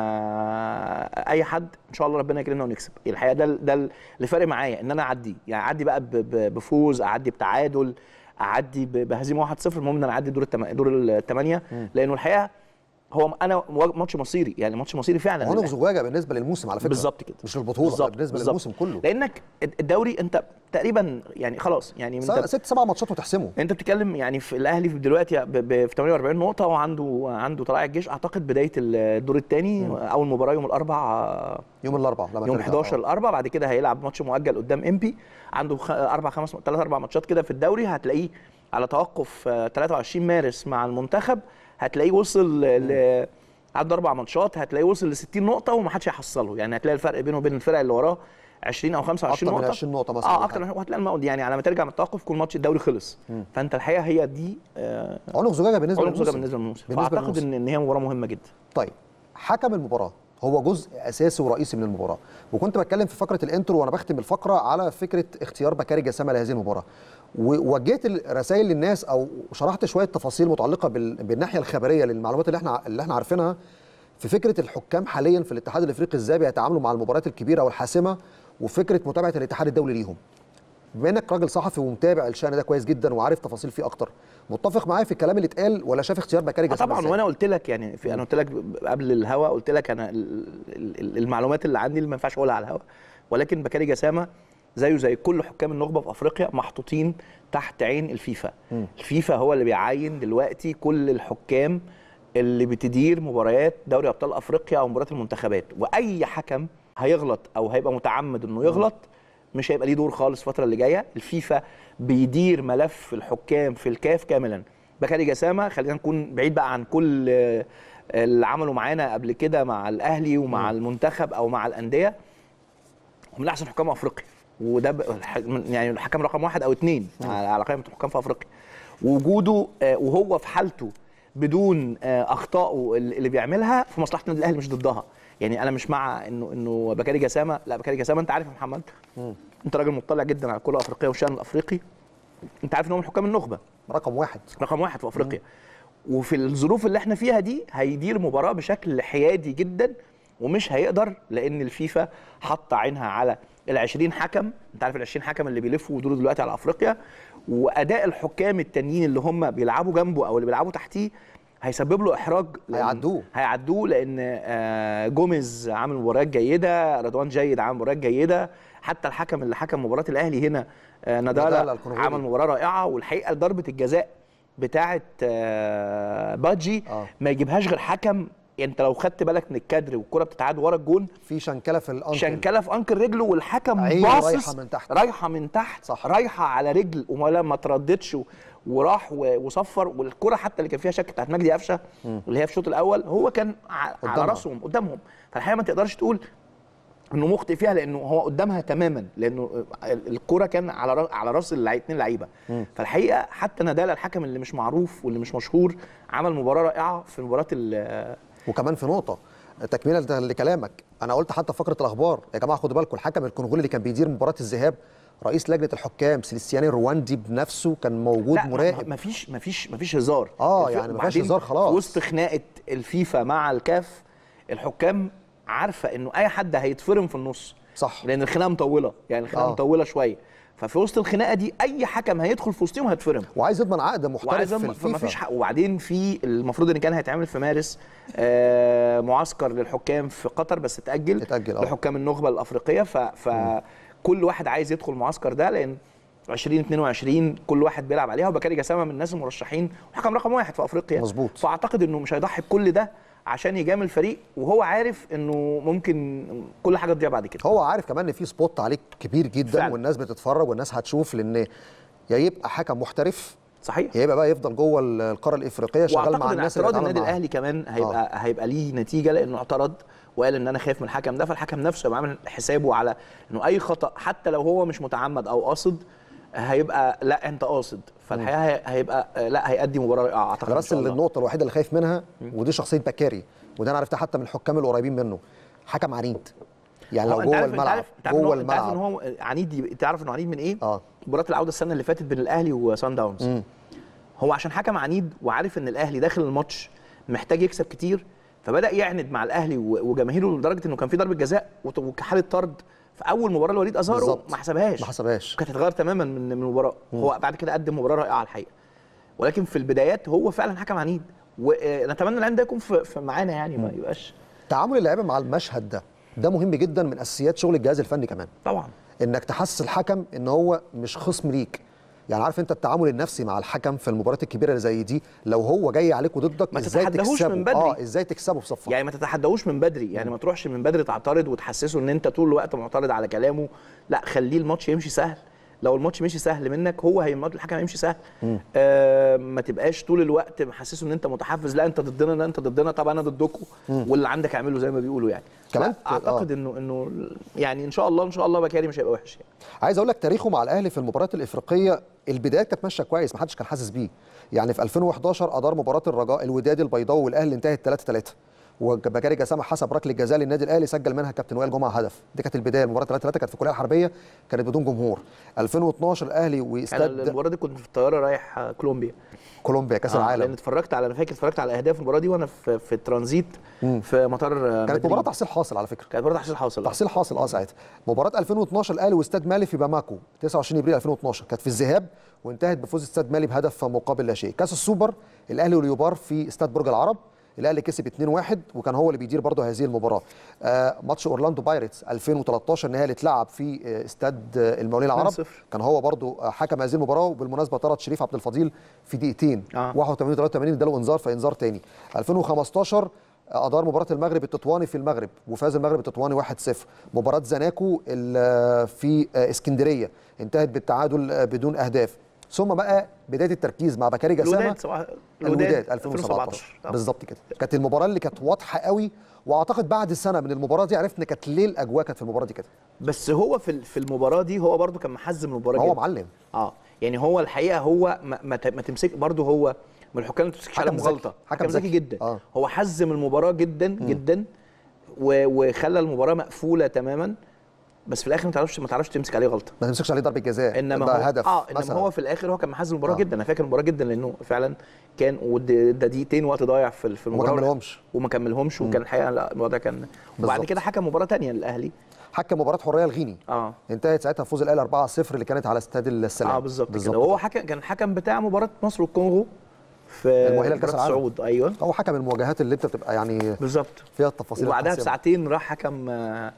معانا اي حد ان شاء الله ربنا يكرمنا ونكسب الحقيقه ده ده اللي فارق معايا ان انا اعدي يعني اعدي بقى ب- ب- بفوز اعدي بتعادل اعدي ب- بهزيمه 1-0 المهم ان انا اعدي دور التم... دور الثمانيه لانه الحقيقه هو انا ماتش مصيري يعني ماتش مصيري فعلا عنق زجاجه بالنسبه للموسم على فكره بالظبط كده مش البطوله بالظبط بالنسبه بالظبط. للموسم كله لانك الدوري انت تقريبا يعني خلاص يعني انت س- ست سبع ماتشات وتحسمه انت بتتكلم يعني في الاهلي في دلوقتي ب- ب- في 48 نقطه وعنده عنده طلائع الجيش اعتقد بدايه الدور الثاني اول مباراه يوم الاربعاء يوم الاربعاء لما يوم ترجع. 11 آه. الاربعاء بعد كده هيلعب ماتش مؤجل قدام امبي عنده خ... اربع خمس ثلاث اربع ماتشات كده في الدوري هتلاقيه على توقف آه، 23 مارس مع المنتخب هتلاقيه وصل ل... عنده اربع ماتشات هتلاقيه وصل ل 60 نقطه ومحدش هيحصله يعني هتلاقي الفرق بينه وبين الفرق اللي وراه 20 او 25 أكتر من نقطه 20 نقطة مثلا اه ولا اكتر حاجة. من وهتلاقي الموضوع يعني على ما ترجع من التوقف يكون ماتش الدوري خلص فانت الحقيقه هي دي آه عنق زجاجه بالنسبه عنق زجاجه للموسم بالنسبه للموسم بالنسبة فاعتقد للموسم. ان ان هي مباراه مهمه جدا طيب حكم المباراه هو جزء اساسي ورئيسي من المباراه وكنت بتكلم في فقره الانترو وانا بختم الفقره على فكره اختيار بكاري جسامه لهذه المباراه ووجهت الرسائل للناس او شرحت شويه تفاصيل متعلقه بال... بالناحيه الخبريه للمعلومات اللي احنا اللي احنا عارفينها في فكره الحكام حاليا في الاتحاد الافريقي ازاي بيتعاملوا مع المباريات الكبيره والحاسمه وفكره متابعه الاتحاد الدولي ليهم بما انك راجل صحفي ومتابع الشان ده كويس جدا وعارف تفاصيل فيه اكتر متفق معايا في الكلام اللي اتقال ولا شايف اختيار بكاري آه جسامه طبعا إزاي؟ وانا قلت لك يعني في انا قلت لك قبل الهوا قلت لك انا ال- ال- المعلومات اللي عندي اللي ما ينفعش اقولها على الهوا ولكن بكاري جسامه زيه زي كل حكام النخبه في افريقيا محطوطين تحت عين الفيفا الفيفا هو اللي بيعين دلوقتي كل الحكام اللي بتدير مباريات دوري ابطال افريقيا او مباريات المنتخبات واي حكم هيغلط او هيبقى متعمد انه يغلط مش هيبقى ليه دور خالص الفتره اللي جايه الفيفا بيدير ملف الحكام في الكاف كاملا بكاري جسامه خلينا نكون بعيد بقى عن كل آه، اللي عملوا معانا قبل كده مع الاهلي ومع المنتخب او مع الانديه هم من احسن حكام افريقيا وده ب- الح- من- يعني الحكم رقم واحد او اثنين على على قائمه الحكام في افريقيا ووجوده آه، وهو في حالته بدون آه، اخطائه اللي اللي بيعملها في مصلحه النادي الاهلي مش ضدها يعني انا مش مع انه انه بكاري جسامه لا بكاري جسامه انت عارف يا محمد انت راجل مطلع جدا على الكره الافريقيه والشان الافريقي انت عارف ان هو من حكام النخبه رقم واحد رقم واحد في افريقيا وفي الظروف اللي احنا فيها دي هيدير مباراه بشكل حيادي جدا ومش هيقدر لان الفيفا حط عينها على ال 20 حكم انت عارف ال 20 حكم اللي بيلفوا ويدوروا دلوقتي على افريقيا واداء الحكام التانيين اللي هم بيلعبوا جنبه او اللي بيلعبوا تحتيه هيسبب له احراج لأن- هيعدوه. هيعدوه لان آه، جوميز عامل مباريات جيده رضوان جيد عامل مباريات جيده حتى الحكم اللي حكم مباراه الاهلي هنا آه، نادالا نادالا الكونغولي. عمل مباراه رائعه والحقيقه ضربه الجزاء بتاعه آه، بادجي آه. ما يجيبهاش غير حكم انت لو خدت بالك من الكادر والكره بتتعاد ورا الجون في شنكله في الانكل شنكله في انكل رجله والحكم عينه باصص رايحة من تحت. رايحه من تحت صح. رايحه على رجل ولا ما ترددش و- وراح و- وصفر والكره حتى اللي كان فيها شك بتاعت مجدي قفشه اللي هي في الشوط الاول هو كان ع- على قدامها. راسهم قدامهم فالحقيقه ما تقدرش تقول انه مخطئ فيها لانه هو قدامها تماما لانه ال- الكره كان على را- على راس الاثنين لعيبه فالحقيقه حتى نادال الحكم اللي مش معروف واللي مش مشهور عمل مباراه رائعه في مباراه ال- وكمان في نقطه تكمله لكلامك انا قلت حتى في فقره الاخبار يا جماعه خدوا بالكم الحكم الكونغولي اللي كان بيدير مباراه الذهاب رئيس لجنه الحكام سيليستياني رواندي بنفسه كان موجود لا مراقب ما فيش ما فيش ما فيش هزار آه، الف- يعني ما فيهاش وبعدين هزار خلاص. في وسط خناقه الفيفا مع الكاف الحكام عارفه انه اي حد هيتفرم في النص صح. لان الخناقه مطوله يعني الخناقه آه. مطوله شويه ففي وسط الخناقه دي اي حكم هيدخل في وسطهم هيتفرم وعايز يضمن عقد محترف وعايز في أم- فما فيش الفيفا حق وبعدين في المفروض ان كان هيتعمل في مارس آه معسكر للحكام في قطر بس اتاجل اتأجل، آه. لحكام النخبه الافريقيه ف- فكل واحد عايز يدخل المعسكر ده لان 2022 كل واحد بيلعب عليها وبكاري جسامه من الناس المرشحين وحكم رقم واحد في افريقيا مظبوط. فاعتقد انه مش هيضحي بكل ده عشان يجامل فريق وهو عارف انه ممكن كل حاجه تضيع بعد كده هو عارف كمان ان في سبوت عليك كبير جدا فعلا. والناس بتتفرج والناس هتشوف لان يا يبقى حكم محترف صحيح يا يبقى بقى يفضل جوه القاره الافريقيه شغال واعتقد مع ان الناس اللي اعتراض بيتعامل النادي معاهم. الاهلي كمان هيبقى آه. هيبقى ليه نتيجه لانه اعترض وقال ان انا خايف من الحكم ده فالحكم نفسه يبقى عامل حسابه على انه اي خطا حتى لو هو مش متعمد او قاصد هيبقى لا انت قاصد فالحقيقه هي- هيبقى آه، لا هيأدي مباراه رائعه اعتقد انا إن بس شاء الله. النقطه الوحيده اللي خايف منها ودي شخصيه بكاري وده انا عرفتها حتى من الحكام القريبين منه حكم عنيد يعني هو لو انت جوه عارف انت الملعب عارف انت عارف إن جوه هو- انت عارف ان الملعب هو عنيد تعرف انه عنيد من ايه؟ اه مباراه العوده السنه اللي فاتت بين الاهلي وسان داونز هو عشان حكم عنيد وعارف ان الاهلي داخل الماتش محتاج يكسب كتير فبدا يعند مع الاهلي و- وجماهيره لدرجه انه كان في ضربه جزاء وت- وحاله طرد في اول مباراه لوليد ازارو بالظبط. ما حسبهاش ما حسبهاش كانت هتتغير تماما من من المباراه هو بعد كده قدم مباراه رائعه الحقيقه ولكن في البدايات هو فعلا حكم عنيد ونتمنى العند ده يكون في في معانا يعني ما يبقاش تعامل اللعيبه مع المشهد ده ده مهم جدا من اساسيات شغل الجهاز الفني كمان طبعا انك تحسس الحكم ان هو مش خصم ليك يعني عارف انت التعامل النفسي مع الحكم في المباريات الكبيره اللي زي دي لو هو جاي عليك وضدك ما ازاي تتحداهوش تكسبه من بدري. اه ازاي تكسبه في صفك يعني ما تتحداوش من بدري يعني ما تروحش من بدري تعترض وتحسسه ان انت طول الوقت معترض على كلامه لا خليه الماتش يمشي سهل لو الماتش مشي سهل منك هو هي الحكم هيمشي سهل آه ما تبقاش طول الوقت محسسه ان انت متحفز لا انت ضدنا لا انت ضدنا طب انا ضدكم واللي عندك اعمله زي ما بيقولوا يعني كمان لا، ت- اعتقد آه. انه انه يعني ان شاء الله ان شاء الله بكاري مش هيبقى وحش يعني. عايز اقول لك تاريخه مع الاهلي في المباريات الافريقيه البدايات كانت ماشيه كويس ما حدش كان حاسس بيه يعني في 2011 ادار مباراه الرجاء الوداد البيضاوي والاهلي انتهت 3 3 وبكاري جسامه حسب ركله جزاء للنادي الاهلي سجل منها كابتن وائل جمعه هدف دي كانت البدايه المباراه 3 3 كانت في الكليه الحربيه كانت بدون جمهور 2012 الاهلي انا واستاد المباراه دي كنت في الطياره رايح آه، كولومبيا كولومبيا كاس آه، لان العالم اتفرجت على انا فاكر اتفرجت على اهداف المباراه دي وانا في, في الترانزيت في مطار آه، كانت مدريد. مباراه تحصيل حاصل على فكره كانت مباراه تحصيل حاصل آه. تحصيل حاصل اه ساعتها مباراه 2012 الاهلي واستاد مالي في باماكو 29 ابريل 2012 كانت في الذهاب وانتهت بفوز استاد مالي بهدف مقابل لا شيء كاس السوبر الاهلي واليوبار في استاد برج العرب الاهلي كسب 2-1 وكان هو اللي بيدير برضه هذه المباراه آه ماتش اورلاندو بايرتس 2013 النهائي اللي اتلعب في آه، استاد آه، المقاولين العرب 2-0. كان هو برضه آه، حكم هذه المباراه وبالمناسبه طرد شريف عبد الفضيل في دقيقتين آه. 81 83 اداله انذار فانذار تاني 2015 ادار مباراه المغرب التطواني في المغرب وفاز المغرب التطواني 1-0 مباراه زناكو ال- في اسكندريه انتهت بالتعادل بدون اهداف ثم بقى بدايه التركيز مع بكاري جسامه الوداد سبعة- الوداد 2017 آه. بالظبط كده كانت المباراه اللي كانت واضحه قوي واعتقد بعد سنه من المباراه دي عرفنا كانت ليه الاجواء كانت في المباراه دي كده بس هو في ال- في المباراه دي هو برده كان محزم المباراه هو جدا. معلم اه يعني هو الحقيقه هو ما, ما, ت- ما تمسك برضه هو من الحكام اللي ما تمسكش حكم عليهم ذكي. غلطه حكم حكم ذكي ذكي. جدا آه. هو حزم المباراه جدا جدا و- وخلى المباراه مقفوله تماما بس في الاخر ما تعرفش ما تعرفش تمسك عليه غلطه ما تمسكش عليه ضربه جزاء انما ده هو هدف اه انما مثلا. هو في الاخر هو كان محزم المباراه آه. آه. جدا انا فاكر المباراه جدا لانه فعلا كان ود- ده دقيقتين وقت ضايع في في وما المباراه كملهمش وما كملهمش وكان الحقيقه لا الوضع كان وبعد بالظبط. كده حكم مباراه ثانيه للاهلي حكم مباراه حريه الغيني اه انتهت ساعتها فوز الاهلي 4-0 اللي كانت على استاد السلام اه بالظبط كده وهو حكم كان حكم بتاع مباراه مصر والكونغو في المؤهلة لكأس مباراة العالم. الصعود ايوه هو حكم المواجهات اللي انت بتبقى يعني بالظبط فيها التفاصيل وبعدها الحاسمة. بساعتين راح حكم آه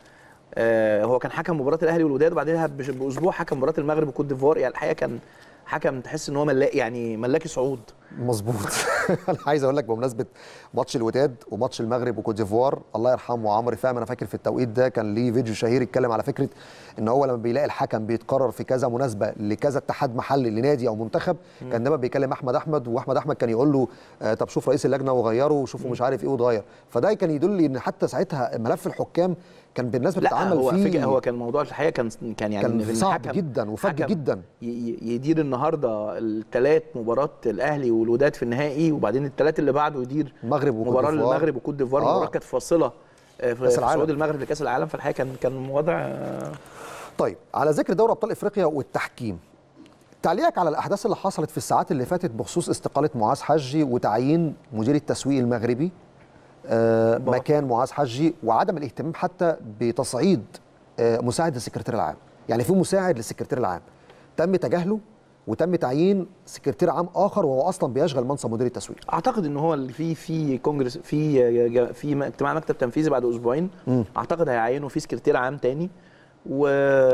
آه هو كان حكم مباراه الاهلي والوداد وبعدها بش- باسبوع حكم مباراه المغرب وكوت ديفوار يعني الحقيقه كان حكم تحس ان هو ملاك يعني ملاكي صعود مظبوط انا عايز اقول لك بمناسبه ماتش الوداد وماتش المغرب وكوت ديفوار الله يرحمه عمرو فهم انا فاكر في التوقيت ده كان ليه فيديو شهير يتكلم على فكره ان هو لما بيلاقي الحكم بيتكرر في كذا مناسبه لكذا اتحاد محلي لنادي او منتخب كان دايما بيكلم احمد احمد واحمد احمد كان يقول له آه طب شوف رئيس اللجنه وغيره وشوفوا مش عارف ايه وتغير فده كان يدل ان حتى ساعتها ملف الحكام كان بالناس لا بتتعامل هو فيه فكرة هو كان موضوع الحقيقه كان كان يعني كان إن صعب الحكم- جدا وفج حكم جدا. ي- ي- يدير النهارده الثلاث مباراه الاهلي والوداد في النهائي وبعدين الثلاث اللي بعده يدير المغرب وكوت مباراه ديفوار. للمغرب وكوت ديفوار آه. مباراه كانت فاصله آه، في كأس في العالم. صعود المغرب لكاس العالم فالحقيقه كان كان وضع آه، طيب على ذكر دوري ابطال افريقيا والتحكيم تعليقك على الاحداث اللي حصلت في الساعات اللي فاتت بخصوص استقاله معاذ حجي وتعيين مدير التسويق المغربي آه بقى. مكان معاذ حجي وعدم الاهتمام حتى بتصعيد آه مساعد السكرتير العام يعني في مساعد للسكرتير العام تم تجاهله وتم تعيين سكرتير عام اخر وهو اصلا بيشغل منصب مدير التسويق اعتقد ان هو اللي في في كونجرس في جا- في م- اجتماع مكتب تنفيذي بعد اسبوعين مم. اعتقد هيعينوا فيه سكرتير عام تاني و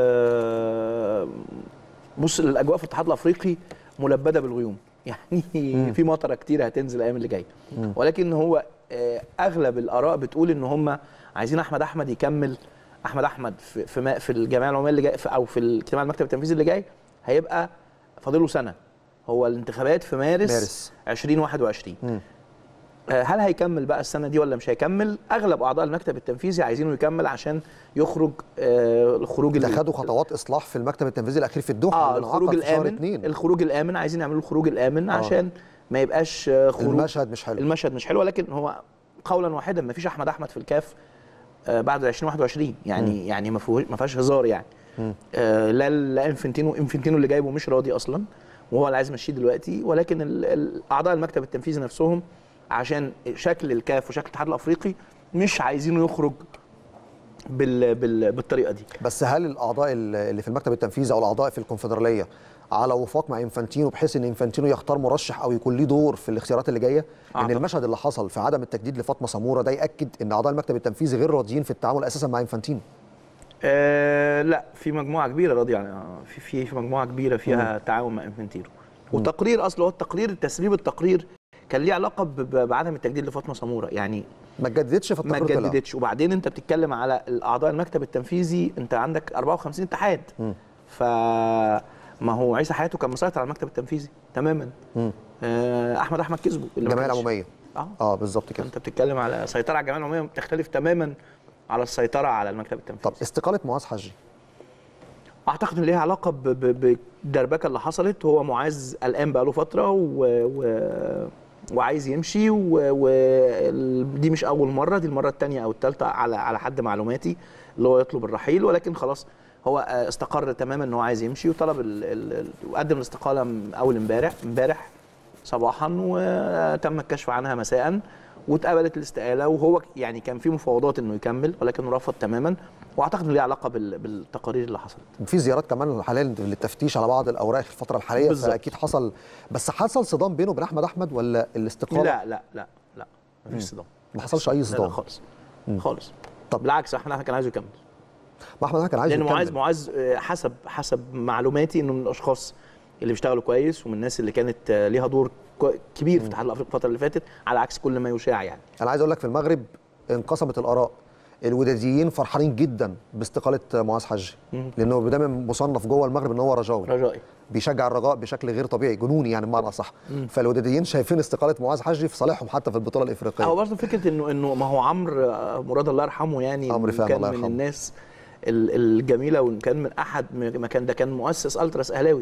بص الاجواء في الاتحاد الافريقي ملبده بالغيوم يعني في مطره كتير هتنزل الايام اللي جايه ولكن هو آه، اغلب الاراء بتقول ان هم عايزين احمد احمد يكمل احمد احمد في في, ما- في الجمعيه العموميه اللي جاي في- او في الاجتماع المكتب التنفيذي اللي جاي هيبقى فاضله سنه هو الانتخابات في مارس, مارس. 2021 مم. آه، هل هيكمل بقى السنه دي ولا مش هيكمل اغلب اعضاء المكتب التنفيذي عايزينه يكمل عشان يخرج آه، الخروج ده ال- خدوا خطوات اصلاح في المكتب التنفيذي الاخير في الدوحه اه اللي الخروج انعقد في شهر الامن اتنين الخروج الامن عايزين يعملوا الخروج الامن آه. عشان ما يبقاش آه، خروج المشهد مش حلو المشهد مش حلو ولكن هو قولا واحدا ما فيش احمد احمد في الكاف آه، بعد 2021 يعني يعني ما فيهوش- ما فيهاش هزار يعني آه، لا لا انفنتينو انفنتينو اللي جايبه مش راضي اصلا وهو اللي عايز يمشيه دلوقتي ولكن ال- ال- اعضاء المكتب التنفيذي نفسهم عشان شكل الكاف وشكل الاتحاد الافريقي مش عايزينه يخرج بال بال بالطريقه دي بس هل الاعضاء اللي في المكتب التنفيذي او الاعضاء في الكونفدراليه على وفاق مع انفانتينو بحيث ان انفانتينو يختار مرشح او يكون ليه دور في الاختيارات اللي جايه ان أعتقد. المشهد اللي حصل في عدم التجديد لفاطمه سموره ده ياكد ان اعضاء المكتب التنفيذي غير راضيين في التعامل اساسا مع انفانتينو آه لا في مجموعه كبيره راضيه يعني آه، في في في مجموعه كبيره فيها تعاون مع انفنتينو وتقرير اصل هو التقرير تسريب التقرير كان ليه علاقه ب- ب- بعدم التجديد لفاطمه سموره يعني ما اتجددتش في ما التقرير طلع. اتجددتش وبعدين انت بتتكلم على الاعضاء المكتب التنفيذي انت عندك 54 اتحاد ف ما هو عيسى حياته كان مسيطر على المكتب التنفيذي تماما مم. آه احمد احمد كسبه اللي ما الجمعيه كانش- العموميه اه اه بالظبط كده انت بتتكلم على سيطره على الجمعيه العموميه بتختلف تماما على السيطره على المكتب التنفيذي طب استقاله معاذ حجي اعتقد ان ليها علاقه ب- ب- بالدربكه اللي حصلت هو معاذ قلقان بقاله فتره و... و... وعايز يمشي ودي مش اول مره دي المره الثانيه او الثالثه على على حد معلوماتي اللي هو يطلب الرحيل ولكن خلاص هو آه، استقر تماما ان هو عايز يمشي وطلب ال- ال- ال- وقدم الاستقاله م- اول امبارح امبارح صباحا وتم الكشف عنها مساء واتقبلت الاستقاله وهو يعني كان في مفاوضات انه يكمل ولكنه رفض تماما واعتقد انه ليه علاقه بال- بالتقارير اللي حصلت في زيارات كمان حاليا للتفتيش على بعض الاوراق في الفتره الحاليه بالظبط. فاكيد حصل بس حصل صدام بينه وبين احمد احمد ولا الاستقاله لا لا لا لا مفيش صدام ما حصلش اي لا لا صدام خالص خالص طب. طب بالعكس احنا إحنا كان عايزه يكمل ما احمد احمد كان عايز لان معاذ يكمل. معاذ آه، حسب حسب معلوماتي انه من الاشخاص اللي بيشتغلوا كويس ومن الناس اللي كانت آه، ليها دور كو- كبير في الاتحاد الافريقي الفتره اللي فاتت على عكس كل ما يشاع يعني انا عايز اقول لك في المغرب انقسمت الاراء الوداديين فرحانين جدا باستقاله معاذ حجي لانه دايما مصنف جوه المغرب ان هو رجاوي رجائي بيشجع الرجاء بشكل غير طبيعي جنوني يعني بمعنى اصح فالوداديين شايفين استقاله معاذ حجي في صالحهم حتى في البطوله الافريقيه هو برضه فكره انه انه ما هو عمرو آه، مراد الله يرحمه يعني عمرو فعلا كان الله من يرحمه. الناس ال- الجميله وكان من احد ما كان ده كان مؤسس التراس اهلاوي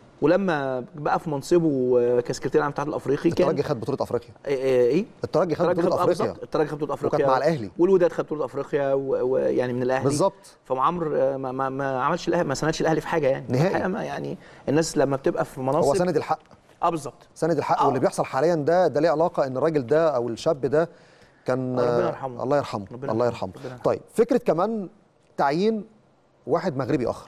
ولما بقى في منصبه آه، كسكرتير عام الاتحاد الافريقي كان الترجي خد بطوله افريقيا ايه ايه الترجي خد الترجي بطوله خد آه، افريقيا بالظبط الترجي خد بطوله افريقيا وكانت مع الأهلي. والوداد خد بطوله افريقيا و- ويعني من الاهلي بالظبط فعمرو آه، ما, ما, ما عملش الاهلي ما سندش الاهلي في حاجه يعني نهائي. الحقيقة ما يعني الناس لما بتبقى في هو مناصب سند الحق اه بالظبط سند الحق آه. واللي بيحصل حاليا ده ده ليه علاقه ان الراجل ده او الشاب ده كان ربنا يرحمه. الله يرحمه ربنا الله يرحمه. يرحمه ربنا يرحمه. طيب فكره كمان تعيين واحد مغربي اخر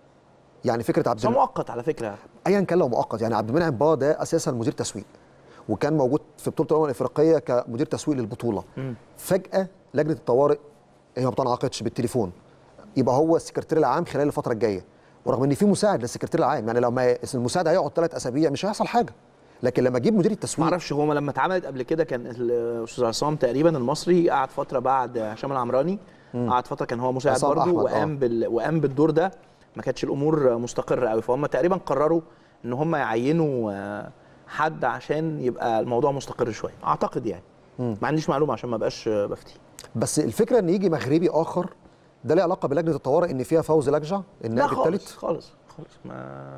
يعني فكره عبد بس هو مؤقت على فكره ايا كان لو مؤقت يعني عبد المنعم با ده اساسا مدير تسويق وكان موجود في بطوله الامم الافريقيه كمدير تسويق للبطوله فجاه لجنه الطوارئ هي ما بتنعقدش بالتليفون يبقى هو السكرتير العام خلال الفتره الجايه ورغم ان في مساعد للسكرتير العام يعني لو ما المساعد هيقعد ثلاث اسابيع مش هيحصل حاجه لكن لما اجيب مدير ما التسويق اعرفش هو لما اتعملت قبل كده كان الاستاذ عصام تقريبا المصري قعد فتره بعد هشام العمراني قعد فتره كان هو مساعد عصام برضه أحمد، وقام آه. بال... وقام بالدور ده ما كانتش الامور مستقره قوي فهم تقريبا قرروا ان هم يعينوا آه، حد عشان يبقى الموضوع مستقر شويه اعتقد يعني ما عنديش معلومه عشان ما بقاش آه، بفتي بس الفكره ان يجي مغربي اخر ده ليه علاقه بلجنه الطوارئ ان فيها فوز لجع لا النائب خالص الثالث خالص خالص ما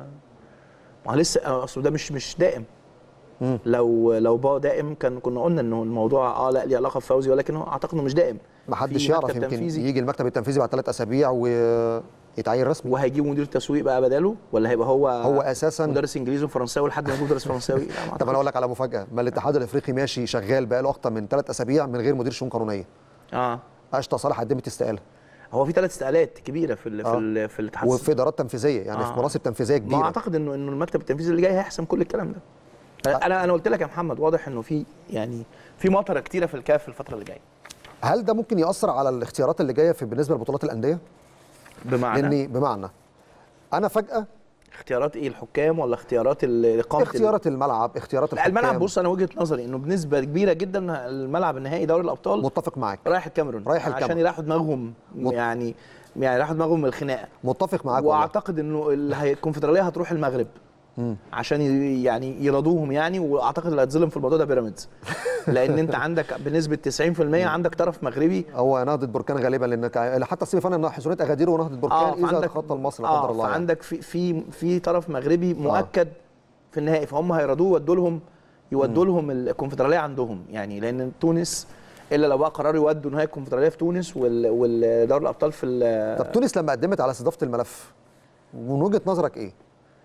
ما هو لسه اصل ده مش مش دائم لو لو بقى دائم كان كنا قلنا انه الموضوع اه لا ليه علاقه بفوزي ولكن هو اعتقد انه مش دائم ما حدش في يعرف مكتب يمكن تنفيذي. يجي المكتب التنفيذي بعد ثلاث اسابيع ويتعين رسمي وهيجيبوا مدير تسويق بقى بداله ولا هيبقى هو هو أساساً- مدرس انجليزي وفرنساوي لحد ما يجيب مدرس فرنساوي لا، ما طب انا اقول لك على مفاجاه ما الاتحاد الافريقي ماشي شغال بقاله اكتر من ثلاث اسابيع من غير مدير شؤون قانونيه اه اشطى صالح قدمت استقاله هو في ثلاث استقالات كبيره في ال في آه. ال في الاتحاد وفي ادارات تنفيذيه يعني آه. في مناصب تنفيذيه ما كبيره اعتقد انه انه المكتب التنفيذي اللي جاي هيحسم كل الكلام ده انا انا قلت لك يا محمد واضح انه في يعني في مطره كتيره في الكاف الفتره اللي جايه هل ده ممكن ياثر على الاختيارات اللي جايه في بالنسبه لبطولات الانديه بمعنى لاني بمعنى انا فجاه اختيارات ايه الحكام ولا اختيارات ال- اقامه ال- اختيارات الملعب اختيارات لا الحكام الملعب بص انا وجهه نظري انه بنسبه كبيره جدا الملعب النهائي دوري الابطال متفق معاك رايح الكاميرون رايح عشان الكاميرون. يريحوا دماغهم مت- يعني يعني يريحوا دماغهم من الخناقه متفق معاك والله واعتقد انه اللي هي- الكونفدراليه هتروح المغرب عشان ي- يعني يرضوهم يعني واعتقد اللي هيتظلم في الموضوع ده بيراميدز لان انت عندك بنسبه 90% عندك طرف مغربي هو نهضه بركان غالبا لان كا- حتى السيمي فاينل حسونات اغادير ونهضه بركان اذا فعندك- تخطى المصري لا قدر اه الله يعني. فعندك في في في طرف مغربي مؤكد في النهائي فهم هيرضوه يودوا لهم يودوا لهم الكونفدراليه عندهم يعني لان تونس الا لو بقى قرروا يودوا نهائي الكونفدراليه في تونس وال- والدوري الابطال في ال- طب تونس لما قدمت على استضافه الملف من وجهه نظرك ايه؟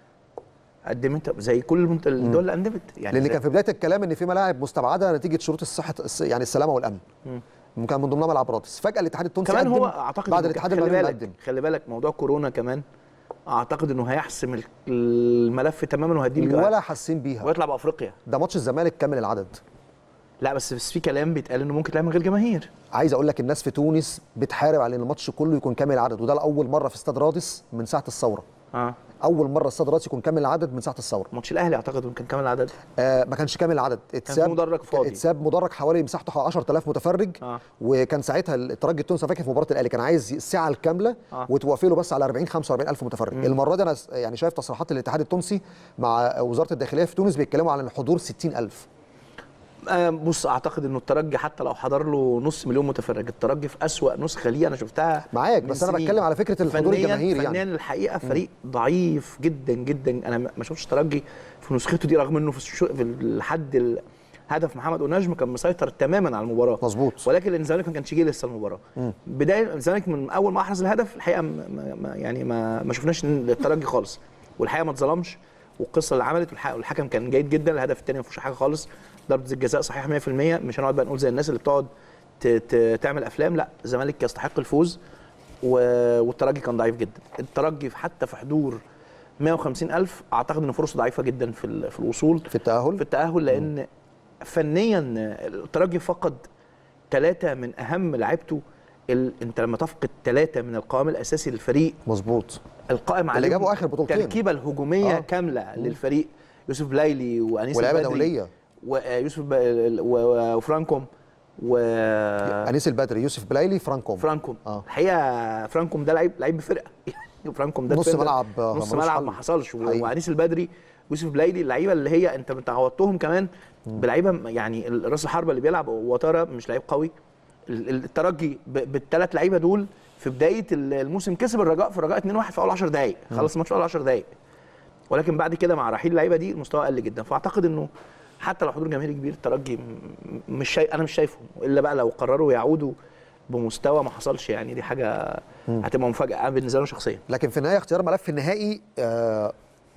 قدمت زي كل المنت- الدول اللي قدمت يعني لان زي- كان في بدايه الكلام ان في ملاعب مستبعده نتيجه شروط الصحه الس- يعني السلامه والامن كان من ضمنها ملعب رادس فجاه الاتحاد التونسي كمان هو قدم اعتقد بعد إنه الاتحاد خلي المغربي بالك قدم خلي بالك موضوع كورونا كمان اعتقد انه هيحسم ال- الملف تماما وهيديه الجوائز. ولا حاسين بيها ويطلع بافريقيا ده ماتش الزمالك كامل العدد لا بس بس في كلام بيتقال انه ممكن تلعب من غير جماهير عايز اقول لك الناس في تونس بتحارب على ان الماتش كله يكون كامل العدد وده لاول مره في استاد رادس من ساعه الثوره اه اول مره استاد رادس يكون كامل العدد من ساعه الثوره ماتش الاهلي اعتقد كان كامل العدد آه ما كانش كامل العدد اتساب مدرج فاضي. اتساب مدرج حوالي مساحته 10000 متفرج آه. وكان ساعتها الترجي التونسي فاكر في مباراه الاهلي كان عايز الساعه الكامله آه. وتوافق له بس على 40 45000 متفرج المره دي انا س- يعني شايف تصريحات الاتحاد التونسي مع وزاره الداخليه في تونس بيتكلموا عن الحضور 60000 آه بص اعتقد انه الترجي حتى لو حضر له نص مليون متفرج الترجي في اسوا نسخه ليه انا شفتها معاك من بس انا سنين. بتكلم على فكره الحضور فنياً- الجماهيري فنيا يعني الحقيقه فريق ضعيف جدا جدا انا ما ما شفتش ترجي في نسخته دي رغم انه في, الشو... في الحد ال... هدف محمد ونجم كان مسيطر تماما على المباراه مظبوط ولكن لان الزمالك ما كانش جه لسه المباراه بدايه الزمالك من اول ما احرز الهدف الحقيقه ما ما يعني ما, ما شفناش إن الترجي خالص والحقيقه ما اتظلمش والقصه اللي عملت والح- والحكم كان جيد جدا الهدف الثاني ما فيهوش حاجه خالص ضربه الجزاء صحيح 100% مش هنقعد بقى نقول زي الناس اللي بتقعد ت- ت- تعمل افلام لا الزمالك يستحق الفوز و- والترجي كان ضعيف جدا الترجي حتى في حضور 150 الف اعتقد ان فرصه ضعيفه جدا في ال- في الوصول في التاهل في التأهل لأن فنيا الترجي فقد ثلاثة من أهم لعيبته ال... أنت لما تفقد ثلاثة من القوام الأساسي للفريق مظبوط القائم عليه جابوا آخر بطولتين. التركيبة الهجومية آه. آه. كاملة للفريق يوسف بلايلي وأنيس ولاعيبه البدري دوليه ويوسف ب... و- وفرانكوم وفرانكوم انيس البدري يوسف بلايلي فرانكوم آه. الحقيقة فرانكوم ده لعيب لعيب بفرقة فرانكوم ده نص ديفندر. ملعب، آه، نص ملوش ملعب حل. ما حصلش و- حقيقي. وانيس البدري ويوسف بلايلي اللعيبه اللي هي انت انت عوضتهم كمان بلعيبه م- يعني ال- راس الحربه اللي بيلعب وترى مش لعيب قوي ال- ال- الترجي ب- بالثلاث لعيبه دول في بدايه ال- الموسم كسب الرجاء في الرجاء 2-1 في اول 10 دقائق خلص الماتش في اول 10 دقائق ولكن بعد كده مع رحيل اللعيبه دي المستوى قل جدا فاعتقد انه حتى لو حضور جماهيري كبير الترجي م- م- مش شايف انا مش شايفه الا بقى لو قرروا يعودوا بمستوى ما حصلش يعني دي حاجه هتبقى مفاجاه بالنسبه لنا شخصيا لكن في النهايه اختيار ملف النهائي آه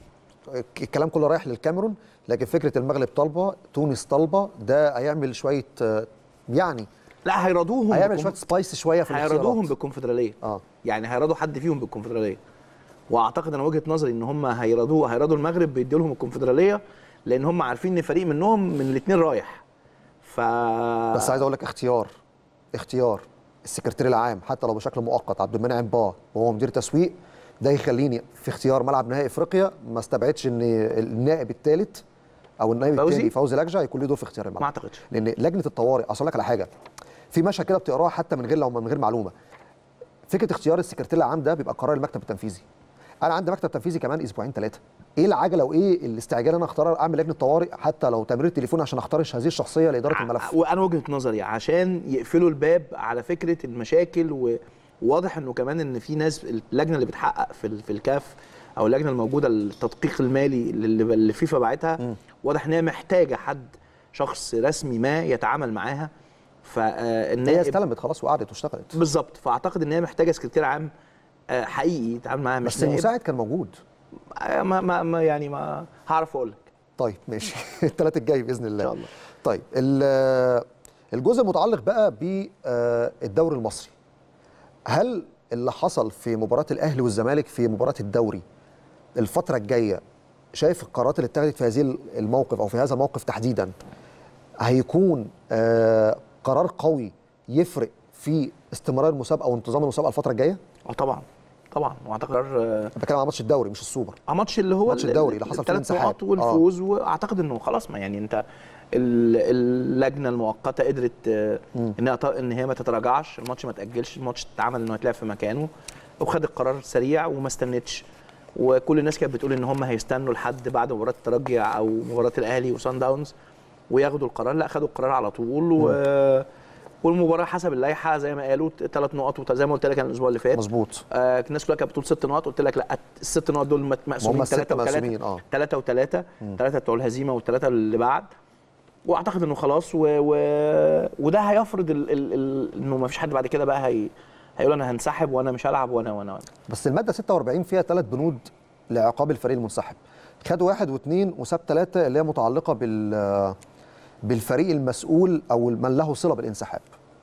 الكلام كله رايح للكاميرون لكن فكره المغرب طالبه تونس طالبه ده هيعمل شويه آه يعني لا هيرضوهم هيعمل بكم- شويه سبايس شويه في هيرضوهم الاختيارات بالكونفدراليه اه يعني هيرضوا حد فيهم بالكونفدراليه واعتقد انا وجهه نظري ان هم هيرضوه هيرضوا المغرب بيدوا لهم الكونفدراليه لان هم عارفين ان فريق منهم من الاثنين رايح ف بس عايز اقول لك اختيار اختيار السكرتير العام حتى لو بشكل مؤقت عبد المنعم با وهو مدير تسويق ده يخليني في اختيار ملعب نهائي افريقيا ما استبعدش ان النائب الثالث او النائب فوزي؟ الثاني فوزي لجنه هيكون له دور في اختيار ما الملعب اعتقدش لان لجنه الطوارئ اصل لك على حاجه في مشهد كده بتقراها حتى من غير لو من غير معلومه فكره اختيار السكرتير العام ده بيبقى قرار المكتب التنفيذي انا عندي مكتب تنفيذي كمان اسبوعين ثلاثه ايه العجله وايه الاستعجال انا اختار اعمل لجنه طوارئ حتى لو تمرير تليفون عشان اختار هذه الشخصيه لاداره الملف وانا وجهه نظري عشان يقفلوا الباب على فكره المشاكل و- وواضح انه كمان ان في ناس اللجنه اللي بتحقق في ال- في الكاف او اللجنه الموجوده التدقيق المالي اللي اللي فيفا باعتها واضح ان هي محتاجه حد شخص رسمي ما يتعامل معاها هي فالنائب استلمت خلاص وقعدت واشتغلت بالظبط فاعتقد ان هي محتاجه سكرتير عام آه، حقيقي يتعامل معاها مش بس نائب. المساعد كان موجود آه، ما, ما, ما يعني ما هعرف اقول لك طيب ماشي الثلاث الجاي باذن الله إن شاء الله. طيب ال- الجزء المتعلق بقى بالدوري المصري هل اللي حصل في مباراه الاهلي والزمالك في مباراه الدوري الفتره الجايه شايف القرارات اللي اتخذت في هذه الموقف او في هذا الموقف تحديدا هيكون آه، قرار قوي يفرق في استمرار المسابقه وانتظام المسابقه الفتره الجايه؟ اه طبعا طبعا واعتقد قرار آه، انا بتكلم على ماتش الدوري مش السوبر اه ماتش اللي هو ماتش ال- الدوري ال- اللي حصل فيه الثلاث الانسحاب. نقاط والفوز واعتقد انه خلاص ما يعني انت ال- اللجنه المؤقته قدرت آه، انها ت- ان هي ما تتراجعش الماتش ما تاجلش الماتش اتعمل انه يتلعب في مكانه وخد القرار سريع وما استنتش وكل الناس كانت بتقول ان هم هيستنوا لحد بعد مباراه الترجي او مباراه الاهلي وسان داونز وياخدوا القرار لا خدوا القرار على طول و والمباراه حسب اللائحه زي ما قالوا ثلاث نقط وت- زي ما قلت لك أنا الاسبوع اللي فات مظبوط آه الناس كلها كانت بتقول ست نقط قلت لك لا الست نقط دول مت- مقسومين هم الستة ثلاثه مقسومين، وثلاثه آه. ثلاثه وثلاثه ثلاثه بتوع الهزيمه والثلاثه اللي بعد واعتقد انه خلاص و... و... وده هيفرض ال... ال... ال... انه ما فيش حد بعد كده بقى هي... هيقول انا هنسحب وانا مش هلعب وانا وانا وانا بس الماده 46 فيها ثلاث بنود لعقاب الفريق المنسحب خد واحد واثنين وساب ثلاثه اللي هي متعلقه بال بالفريق المسؤول او من له صله بالانسحاب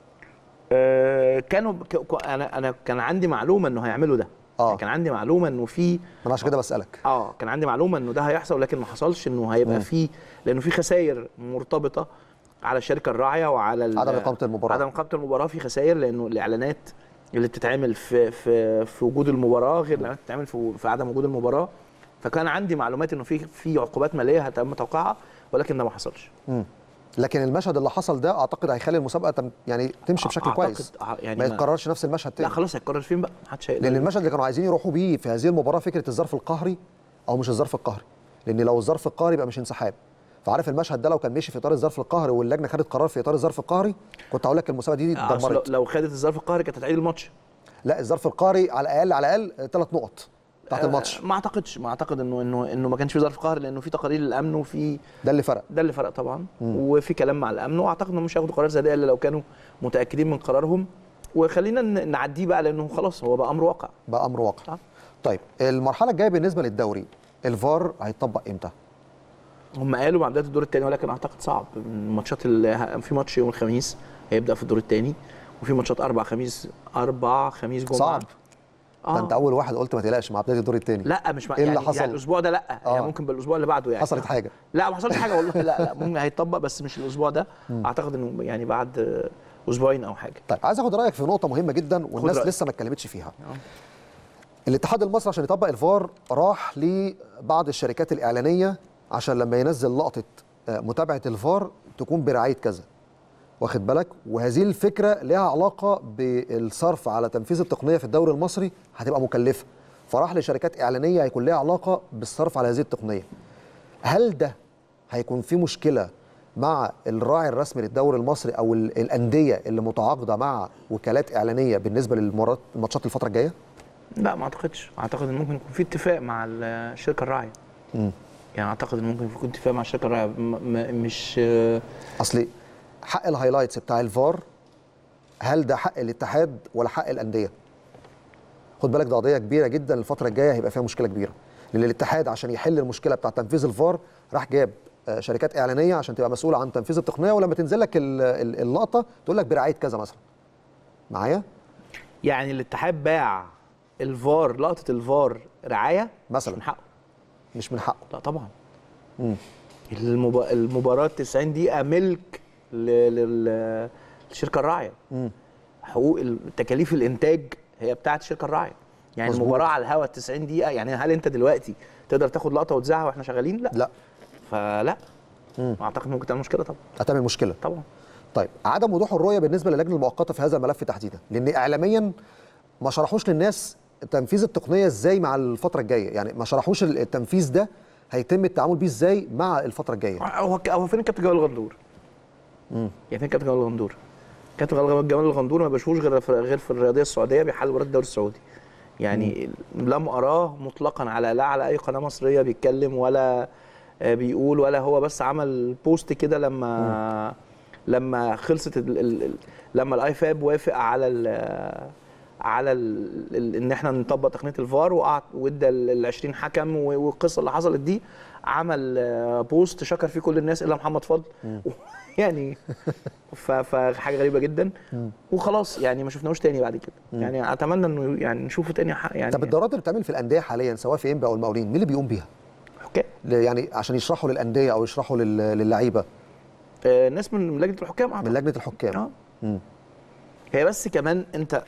آه كانوا ك... ك- انا انا كان عندي معلومه انه هيعملوا ده آه. كان عندي معلومه انه في انا عشان كده بسالك اه كان عندي معلومه انه ده هيحصل لكن ما حصلش انه هيبقى فيه لانه في خسائر مرتبطه على الشركه الراعيه وعلى ال- عدم إقامة المباراة. عدم اقامه المباراه في خسائر لانه الاعلانات اللي بتتعمل في في في وجود المباراه غير الاعلانات اللي بتتعمل في في عدم وجود المباراه فكان عندي معلومات انه في في عقوبات ماليه هتم توقيعها ولكن ده ما حصلش مم. لكن المشهد اللي حصل ده اعتقد هيخلي المسابقه تم يعني تمشي بشكل أعتقد- كويس آه، يعني ما ما- يتكررش نفس المشهد لا تاني خلاص هيتكرر فين بقى ما حدش هيقدر لان المشهد اللي كانوا عايزين يروحوا بيه في هذه المباراه فكره الظرف القهري او مش الظرف القهري لان لو الظرف القهري يبقى مش انسحاب فعارف المشهد ده لو كان مشي في اطار الظرف القهري واللجنه خدت قرار في اطار الظرف القهري كنت هقول لك المسابقه دي أصل لو- اتدمرت لو خدت الظرف القهري كانت هتعيد الماتش لا الظرف القهري على الاقل على الاقل ثلاث نقط تحت الماتش ما اعتقدش ما اعتقد انه انه انه ما كانش في ظرف قهر لانه في تقارير الامن وفي ده اللي فرق ده اللي فرق طبعا وفي كلام مع الامن واعتقد انهم مش هياخدوا قرار زي ده الا لو كانوا متاكدين من قرارهم وخلينا ن- نعديه بقى لانه خلاص هو بقى امر واقع بقى امر واقع آه. طيب المرحله الجايه بالنسبه للدوري الفار هيطبق امتى هم قالوا مع بدايه الدور الثاني ولكن اعتقد صعب الماتشات اللي في ماتش يوم الخميس هيبدا في الدور الثاني وفي ماتشات اربع خميس اربع خميس جمعه صعب اه ده انت اول واحد قلت ما تقلقش مع بدايه الدور الثاني لا مش مع إيه اللي يعني, حصل؟ يعني الاسبوع ده لا آه. يعني ممكن بالاسبوع اللي بعده يعني حصلت حاجه لا ما حصلش حاجه والله لا لا ممكن هيتطبق بس مش الاسبوع ده اعتقد انه يعني بعد آه، اسبوعين او حاجه طيب عايز اخد رايك في نقطه مهمه جدا والناس رأيك. لسه ما اتكلمتش فيها الاتحاد المصري عشان يطبق الفار راح لبعض الشركات الاعلانيه عشان لما ينزل لقطه آه، متابعه الفار تكون برعايه كذا واخد بالك وهذه الفكره لها علاقه بالصرف على تنفيذ التقنيه في الدوري المصري هتبقى مكلفه فراح لشركات اعلانيه هيكون لها علاقه بالصرف على هذه التقنيه هل ده هيكون في مشكله مع الراعي الرسمي للدوري المصري او ال- الانديه اللي متعاقده مع وكالات اعلانيه بالنسبه للماتشات الفتره الجايه لا ما اعتقدش اعتقد ان ممكن يكون في اتفاق مع الشركه الراعيه مم. يعني اعتقد ان ممكن يكون اتفاق مع الشركه الراعيه م- م- مش آه، اصل حق الهايلايتس بتاع الفار هل ده حق الاتحاد ولا حق الانديه خد بالك ده قضيه كبيره جدا الفتره الجايه هيبقى فيها مشكله كبيره لان الاتحاد عشان يحل المشكله بتاع تنفيذ الفار راح جاب آه، شركات اعلانيه عشان تبقى مسؤوله عن تنفيذ التقنيه ولما تنزل لك ال- ال- اللقطه تقول لك برعايه كذا مثلا معايا يعني الاتحاد باع الفار لقطه الفار رعايه مثلاً. مش من حقه مش من حقه لا طبعا مم. المب... المباراه 90 دقيقه ملك ل... لل... للشركه الراعيه مم. حقوق ال- تكاليف الانتاج هي بتاعه الشركه الراعيه يعني مظبوط. المباراه على الهواء 90 دقيقه يعني هل انت دلوقتي تقدر تاخد لقطه وتذاعها واحنا شغالين لا لا فلا مم. اعتقد ممكن تعمل مشكله طبعا هتعمل مشكله طبعا طيب عدم وضوح الرؤيه بالنسبه للجنه المؤقته في هذا الملف تحديدا لان اعلاميا ما شرحوش للناس تنفيذ التقنيه ازاي مع الفتره الجايه يعني ما شرحوش التنفيذ ده هيتم التعامل بيه ازاي مع الفتره الجايه هو ك- هو فين الكابتن جمال الغندور؟ يعني فين الكابتن جمال الغندور؟ كابتن جمال جمال الغندور ما بشوفوش غير في غير في الرياضيه السعوديه بيحل مباراه الدوري السعودي يعني لم اراه مطلقا على لا على اي قناه مصريه بيتكلم ولا آه، بيقول ولا هو بس عمل بوست كده لما لما خلصت ال ال ال لما الاي فاب وافق على ال على ال ال ان احنا نطبق تقنيه الفار وقعد وادى ال 20 حكم و- والقصه اللي حصلت دي عمل آه، بوست شكر فيه كل الناس الا محمد فضل يعني ف- فحاجه غريبه جدا وخلاص يعني ما شفناهوش تاني بعد كده يعني اتمنى انه يعني نشوفه تاني ح- يعني طب الدورات اللي بتتعمل في الانديه حاليا سواء في انبا او المقاولين مين اللي بيقوم بيها حكام ل- يعني عشان يشرحوا للانديه او يشرحوا لل- للعيبه آه، ناس من لجنه الحكام من أعتقد. لجنه الحكام اه مم. هي بس كمان انت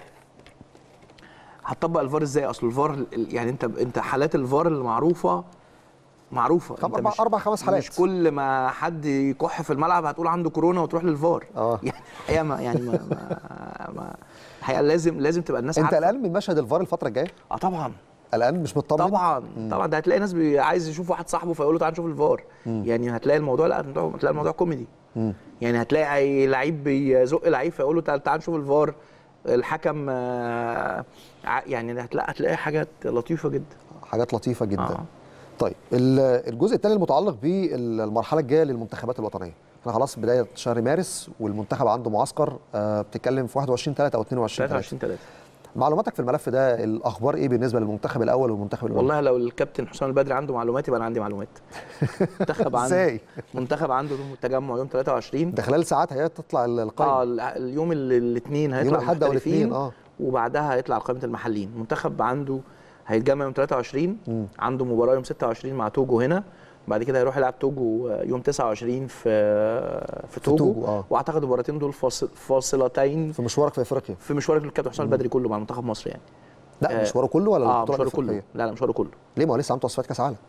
هتطبق الفار ازاي اصل الفار ال- يعني انت انت حالات الفار اللي معروفه معروفه طب انت أربع- مش- أربع خمس حالات. مش كل ما حد يكح في الملعب هتقول عنده كورونا وتروح للفار آه. يعني الحقيقه ما يعني ما, ما, ما الحقيقه لازم لازم تبقى الناس انت عارفة. قلقان من مشهد الفار الفتره الجايه اه طبعا قلقان مش مطمن طبعا طبعا ده هتلاقي ناس بي- عايز يشوف واحد صاحبه فيقول له تعال نشوف الفار يعني هتلاقي الموضوع لا هتلاقي الموضوع كوميدي مم. يعني هتلاقي لعيب بيزق لعيب فيقول له تعال تعال نشوف الفار الحكم آه، ع- يعني هتلاقي هتلاقي حاجات لطيفه جدا حاجات لطيفه جدا آه. طيب ال- الجزء الثاني المتعلق بالمرحله الجايه للمنتخبات الوطنيه احنا خلاص بدايه شهر مارس والمنتخب عنده معسكر آه بتتكلم في 21 3 او 22 3 23 3 معلوماتك في الملف ده الاخبار ايه بالنسبه للمنتخب الاول والمنتخب الاول والله لو الكابتن حسام البدري عنده معلومات يبقى انا عندي معلومات منتخب عنده ازاي منتخب عنده تجمع يوم 23 ده خلال ساعات هي تطلع ال- اه القائمه ال- اليوم الاثنين يوم هيطلع الاحد او المحترفين الاثنين اه وبعدها هيطلع قائمه المحليين المنتخب عنده هيتجمع يوم 23 مم. عنده مباراه يوم 26 مع توجو هنا بعد كده هيروح يلعب توجو يوم 29 في في توجو, توجو، آه. واعتقد المباراتين دول فاصل فاصلتين في مشوارك في افريقيا في مشوارك للكابتن حسام البدري كله مع منتخب مصر يعني لا آه، مشواره كله ولا اه البطوله مشواره كله الافريقيه لا لا مشواره كله ليه ما هو لسه عنده تصفيات كاس عالم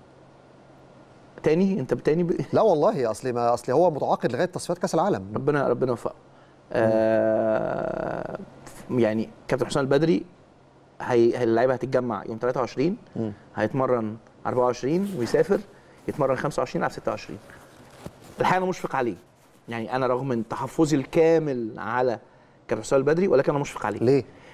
تاني انت تاني ب... لا والله اصل ما اصل هو متعاقد لغايه تصفيات كاس العالم ربنا ربنا يوفقه آه يعني كابتن حسام البدري هي اللعيبه هتتجمع يوم 23 مم. هيتمرن 24 ويسافر يتمرن 25 يلعب 26 الحقيقه انا مشفق عليه يعني انا رغم من تحفظي الكامل على كابتن حسام البدري ولكن انا مشفق عليه ليه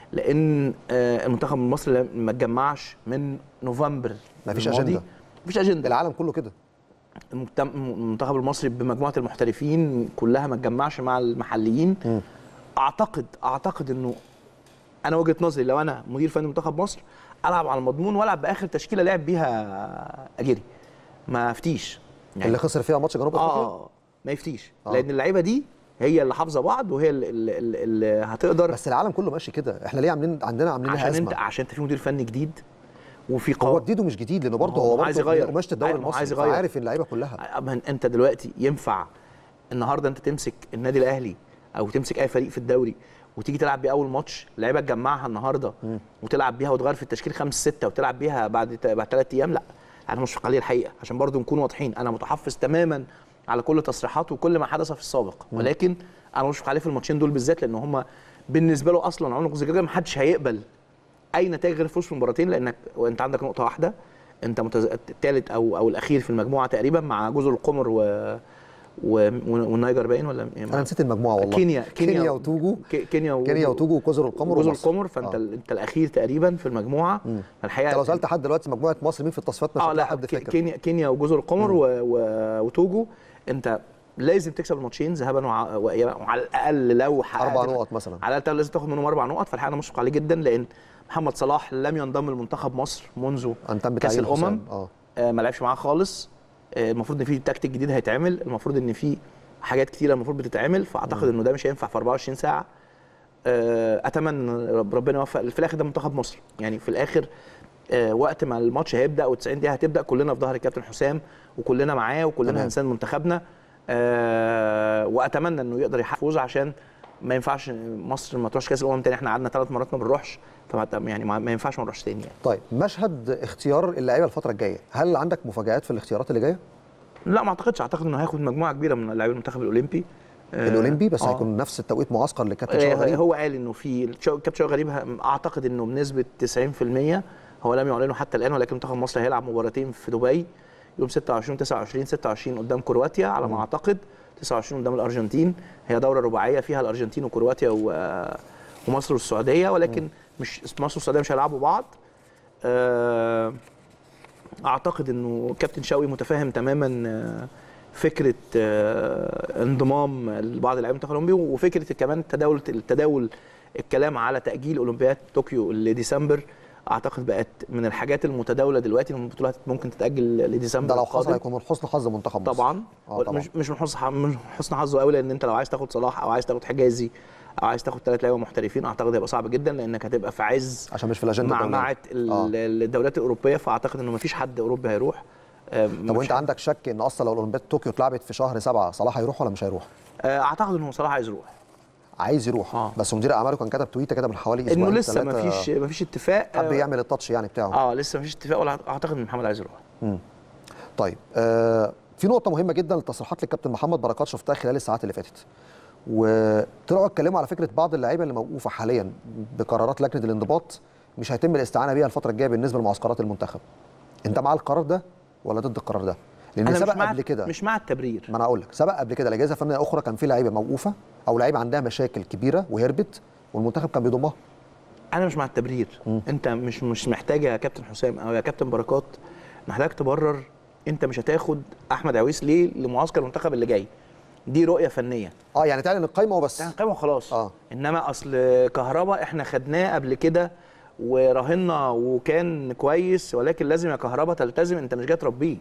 لان آه، المنتخب المصري ما اتجمعش من نوفمبر مفيش الماضي. أجندة. مفيش اجنده العالم كله كده المجتم- المنتخب المصري بمجموعه المحترفين كلها ما اتجمعش مع المحليين مم. اعتقد اعتقد انه انا وجهه نظري لو انا مدير فني منتخب مصر العب على المضمون والعب باخر تشكيله لعب بيها اجيري ما افتيش اللي خسر فيها ماتش جنوب افريقيا اه ما يفتيش آه. لان اللعيبه دي هي اللي حافظه بعض وهي اللي, اللي, اللي هتقدر بس العالم كله ماشي كده احنا ليه عاملين عندنا عاملين لها عشان انت ازمه عشان انت في مدير فني جديد وفي هو قوة جديد ومش جديد لانه برضه هو هو عايز برضه يغير. قماشه الدوري أيوة، هو عايز المصري يغير. عارف اللعيبه كلها أما انت دلوقتي ينفع النهارده انت تمسك النادي الاهلي او تمسك اي فريق في الدوري وتيجي تلعب بيه اول ماتش لعيبه تجمعها النهارده وتلعب بيها وتغير في التشكيل خمس سته وتلعب بيها بعد بعد ثلاث ايام لا انا مشفق عليه الحقيقه عشان برضو نكون واضحين انا متحفظ تماما على كل تصريحاته وكل ما حدث في السابق ولكن انا مشفق عليه في الماتشين دول بالذات لان هم بالنسبه له اصلا عنق زجاجه ما حدش هيقبل اي نتائج غير الفوز في المباراتين لانك وانت عندك نقطه واحده انت متز... الثالث او او الاخير في المجموعه تقريبا مع جزر القمر و... و... والنيجر باين ولا انا نسيت المجموعه والله كينيا كينيا وتوجو ك- كينيا و... كينيا وتوجو وجزر القمر جزر ومصر. القمر فانت آه. ال... انت الاخير تقريبا في المجموعه الحقيقه انت لو سالت حد دلوقتي مجموعه مصر مين في التصفيات مش اه هتلاقي لا حد ك- فاكر كينيا كينيا وجزر القمر و... و... وتوجو انت لازم تكسب الماتشين ذهابا وع... وإيابة، وعلى الاقل لو حققت اربع نقط مثلا على الاقل لازم تاخد منهم اربع نقط فالحقيقه انا مشفق عليه جدا لان محمد صلاح لم ينضم لمنتخب مصر منذ ان تم كاس تعيين الامم حسام. اه آه، ما لعبش معاه خالص آه، المفروض ان في تكتيك جديد هيتعمل المفروض ان في حاجات كتيره المفروض بتتعمل فاعتقد انه ده مش هينفع في 24 ساعه آه، اتمنى ان رب- ربنا يوفق في الاخر ده منتخب مصر يعني في الاخر آه، وقت ما الماتش هيبدا و90 دقيقه هتبدا كلنا في ظهر الكابتن حسام وكلنا معاه وكلنا تمام. هنساند منتخبنا آه، واتمنى انه يقدر يحقق فوز عشان ما ينفعش مصر ما تروحش كاس الامم تاني احنا قعدنا ثلاث مرات ما بنروحش فما يعني ما ما ينفعش ما نروحش تاني يعني. طيب مشهد اختيار اللعيبه الفتره الجايه هل عندك مفاجات في الاختيارات اللي جايه لا ما اعتقدش اعتقد انه هياخد مجموعه كبيره من لاعبي المنتخب الاولمبي آه، الاولمبي بس آه. هيكون نفس التوقيت معسكر لكابتن شوقي آه، غريب هو قال انه في شو- كابتن شوقي غريب ه- اعتقد انه بنسبه 90% هو لم يعلنه حتى الان ولكن منتخب مصر هيلعب مباراتين في دبي يوم 26 29 26 قدام كرواتيا على ما اعتقد 29 قدام الارجنتين هي دوره رباعيه فيها الارجنتين وكرواتيا و- ومصر والسعوديه ولكن مش مصر والسعوديه مش هيلعبوا بعض آه، اعتقد انه كابتن شوقي متفاهم تماما آه، فكره آه، انضمام بعض اللاعبين المنتخب الاولمبي وفكره كمان التداول التداول الكلام على تاجيل اولمبياد طوكيو لديسمبر اعتقد بقت من الحاجات المتداوله دلوقتي ان البطولات ممكن تتاجل لديسمبر ده لو حصل القادم. هيكون من حسن حظ منتخب مصر طبعا آه طبعا. مش مش من حسن ح- من حسن حظه قوي لان انت لو عايز تاخد صلاح او عايز تاخد حجازي او عايز تاخد ثلاث لعيبه محترفين اعتقد هيبقى صعب جدا لانك هتبقى في عز عشان مش في الاجنده الدولية. معمعه ال- آه. الدوريات الاوروبيه فاعتقد انه مفيش حد اوروبي هيروح آم، طب مفيش وانت حد- عندك شك ان اصلا لو الاولمبياد طوكيو اتلعبت في شهر سبعة صلاح هيروح ولا مش هيروح؟ آه، اعتقد انه صلاح عايز يروح عايز يروح آه. بس مدير اعماله كان كتب تويته كده من حوالي اسبوعين انه لسه ثلاثة، مفيش مفيش اتفاق حب آه، يعمل التاتش يعني بتاعه اه لسه مفيش اتفاق ولا اعتقد ان محمد عايز يروح طيب آه في نقطة مهمة جدا التصريحات للكابتن محمد بركات شفتها خلال الساعات اللي فاتت وطلعوا اتكلموا على فكرة بعض اللعيبة اللي موقوفة حاليا بقرارات لجنة الانضباط مش هيتم الاستعانة بيها الفترة الجاية بالنسبة لمعسكرات المنتخب انت مع القرار ده ولا ضد القرار ده؟ لان انا مش سبق مع قبل كده مش مع التبرير ما انا اقول لك سبق قبل كده الاجهزه الفنيه اخرى كان في لعيبه موقوفه او لعيبه عندها مشاكل كبيره وهربت والمنتخب كان بيضمها انا مش مع التبرير انت مش مش محتاج يا كابتن حسام او يا كابتن بركات محتاج تبرر انت مش هتاخد احمد عويس ليه لمعسكر المنتخب اللي جاي دي رؤيه فنيه اه يعني تعلن القايمه وبس يعني قيمه وخلاص آه. انما اصل كهربا احنا خدناه قبل كده وراهنا وكان كويس ولكن لازم يا كهربا تلتزم انت مش جاي تربيه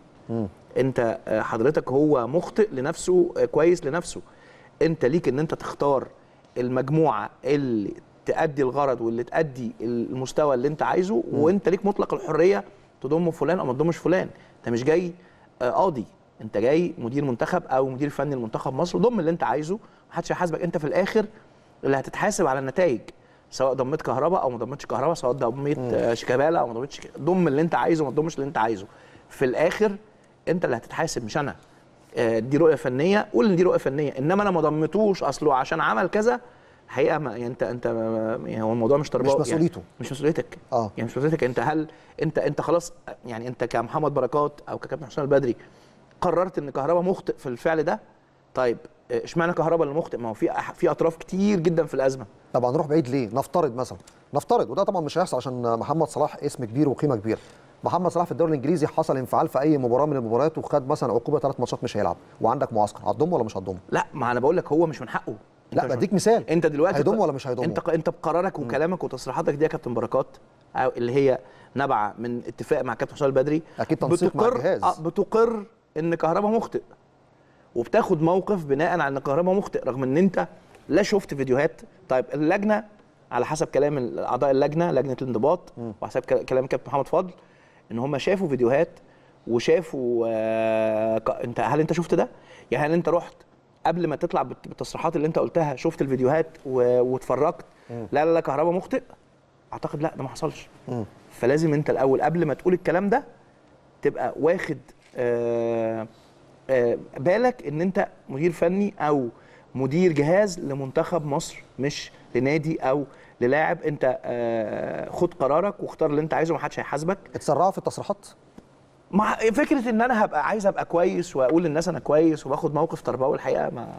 انت آه، حضرتك هو مخطئ لنفسه آه، كويس لنفسه انت ليك ان انت تختار المجموعه اللي تأدي الغرض واللي تأدي المستوى اللي انت عايزه وانت ليك مطلق الحريه تضم فلان او ما تضمش فلان انت مش جاي آه، قاضي انت جاي مدير منتخب او مدير فني لمنتخب مصر ضم اللي انت عايزه محدش هيحاسبك انت في الاخر اللي هتتحاسب على النتائج سواء ضميت كهرباء او ما ضمتش كهرباء سواء ضميت آه، شيكابالا او ما ضمتش شيك- ضم اللي انت عايزه وما تضمش اللي انت عايزه في الاخر انت اللي هتتحاسب مش انا آه، دي رؤيه فنيه قول ان دي رؤيه فنيه انما انا ما ضمتوش اصله عشان عمل كذا الحقيقه ما يعني انت انت ما- يعني هو الموضوع مش تربوي مش مسؤوليته. يعني مش مسؤوليتك اه يعني مش مسؤوليتك انت هل انت انت خلاص يعني انت كمحمد بركات او ككابتن حسام البدري قررت ان كهربا مخطئ في الفعل ده طيب آه، اشمعنى كهربا اللي مخطئ ما هو في أح- في اطراف كتير جدا في الازمه طب هنروح بعيد ليه؟ نفترض مثلا نفترض وده طبعا مش هيحصل عشان محمد صلاح اسم كبير وقيمه كبيره. محمد صلاح في الدوري الانجليزي حصل انفعال في اي مباراه من المباريات وخد مثلا عقوبه ثلاث ماتشات مش هيلعب وعندك معسكر هتضمه ولا مش هتضمه؟ لا ما انا بقول لك هو مش من حقه لا أنت مش بديك من- مثال انت دلوقتي هيضمه ولا مش هيضمه؟ انت انت بقرارك وكلامك وتصريحاتك دي يا كابتن بركات أو اللي هي نابعه من اتفاق مع كابتن حسام البدري أكيد تنسيق مع الجهاز. آه، بتقر ان كهربا مخطئ وبتاخد موقف بناء على ان كهربا مخطئ رغم ان انت لا شفت فيديوهات طيب اللجنه على حسب كلام اعضاء اللجنه لجنه الانضباط وحسب كلا- كلام كابتن محمد فضل ان هم شافوا فيديوهات وشافوا آه ك- انت هل انت شفت ده؟ يعني هل انت رحت قبل ما تطلع بالت- بالتصريحات اللي انت قلتها شفت الفيديوهات و- واتفرجت لا لا لا كهربا مخطئ؟ اعتقد لا ده ما حصلش فلازم انت الاول قبل ما تقول الكلام ده تبقى واخد آه آه بالك ان انت مدير فني او مدير جهاز لمنتخب مصر مش لنادي او للاعب انت آه خد قرارك واختار اللي انت عايزه محدش هيحاسبك اتسرعوا في التصريحات؟ مع فكره ان انا هبقى عايز ابقى كويس واقول للناس انا كويس وباخد موقف تربوي الحقيقه ما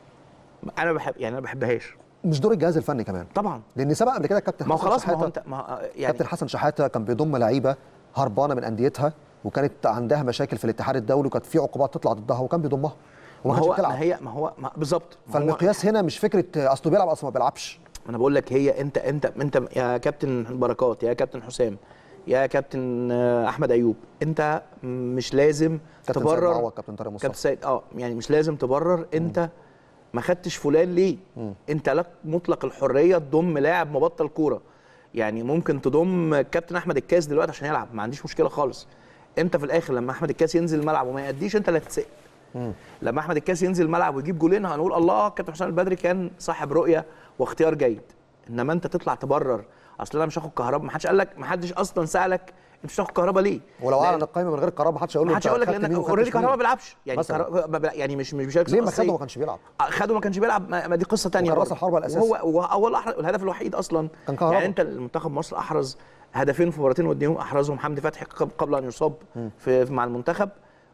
انا بحب يعني انا ما بحبهاش مش دور الجهاز الفني كمان طبعا لان سبق قبل كده كابتن ما هو حسن خلاص ما هو شحاتة- انت ما هو يعني كابتن حسن شحاته كان بيضم لعيبه هربانه من انديتها وكانت عندها مشاكل في الاتحاد الدولي وكانت في عقوبات تطلع ضدها وكان بيضمها وما ما كانش هو بتلعب ما هي ما هو ما بالظبط ما هو- فالمقياس هنا مش فكره اصله بيلعب اصله ما بيلعبش انا بقول لك هي انت انت انت يا كابتن بركات يا كابتن حسام يا كابتن آه، احمد ايوب انت مش لازم كابتن سيد تبرر معوض كابتن طارق كابتن مصطفى سيد اه يعني مش لازم تبرر انت ما خدتش فلان ليه انت لك مطلق الحريه تضم لاعب مبطل كوره يعني ممكن تضم كابتن احمد الكاس دلوقتي عشان يلعب ما عنديش مشكله خالص انت في الاخر لما احمد الكاس ينزل الملعب وما يأديش انت اللي هتتسال لما احمد الكاس ينزل الملعب ويجيب جولين هنقول الله كابتن حسام البدري كان صاحب رؤيه واختيار جيد انما انت تطلع تبرر اصل انا مش هاخد كهرباء ما حدش قال لك ما حدش اصلا سالك انت مش هتاخد كهرباء ليه ولو لأن- اعلن القائمه من غير قرار ما حدش هيقول له ما حدش أنت هيقول لك خدت لانك مين وخدتش اوريدي مين. كهرباء ما بيلعبش يعني مثلاً. كهرباء ما بيلع- يعني مش مش بيشارك ليه ما أساسي. خده ما كانش بيلعب خده ما كانش بيلعب ما ما دي قصه ثانيه وكان راس الحربة الأساسي. وهو وهو اول أحرز الهدف الوحيد اصلا كان كهربا. يعني انت المنتخب مصر احرز هدفين في مباراتين وديهم احرزهم حمدي فتحي قب- قبل ان يصاب في في- مع المنتخب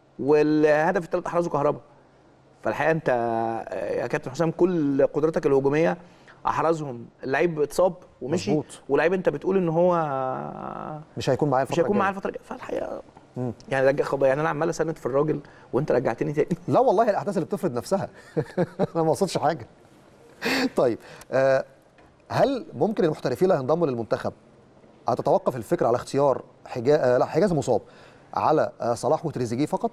والهدف الثالث احرزه كهربا فالحقيقه انت يا كابتن حسام كل قدرتك الهجوميه احرزهم اللعيب اتصاب ومشي مظبوط. ولعيب انت بتقول ان هو مش هيكون معايا مش الفتره هيكون معاه الجاية. الفتره الجايه فالحقيقه يعني رجع خب... يعني انا عمال اسند في الراجل وانت رجعتني تاني لا والله الاحداث اللي بتفرض نفسها انا ما وصلتش حاجه طيب آه، هل ممكن المحترفين اللي هينضموا للمنتخب هتتوقف الفكره على اختيار حجاز لا حجاز مصاب على آه، صلاح وتريزيجيه فقط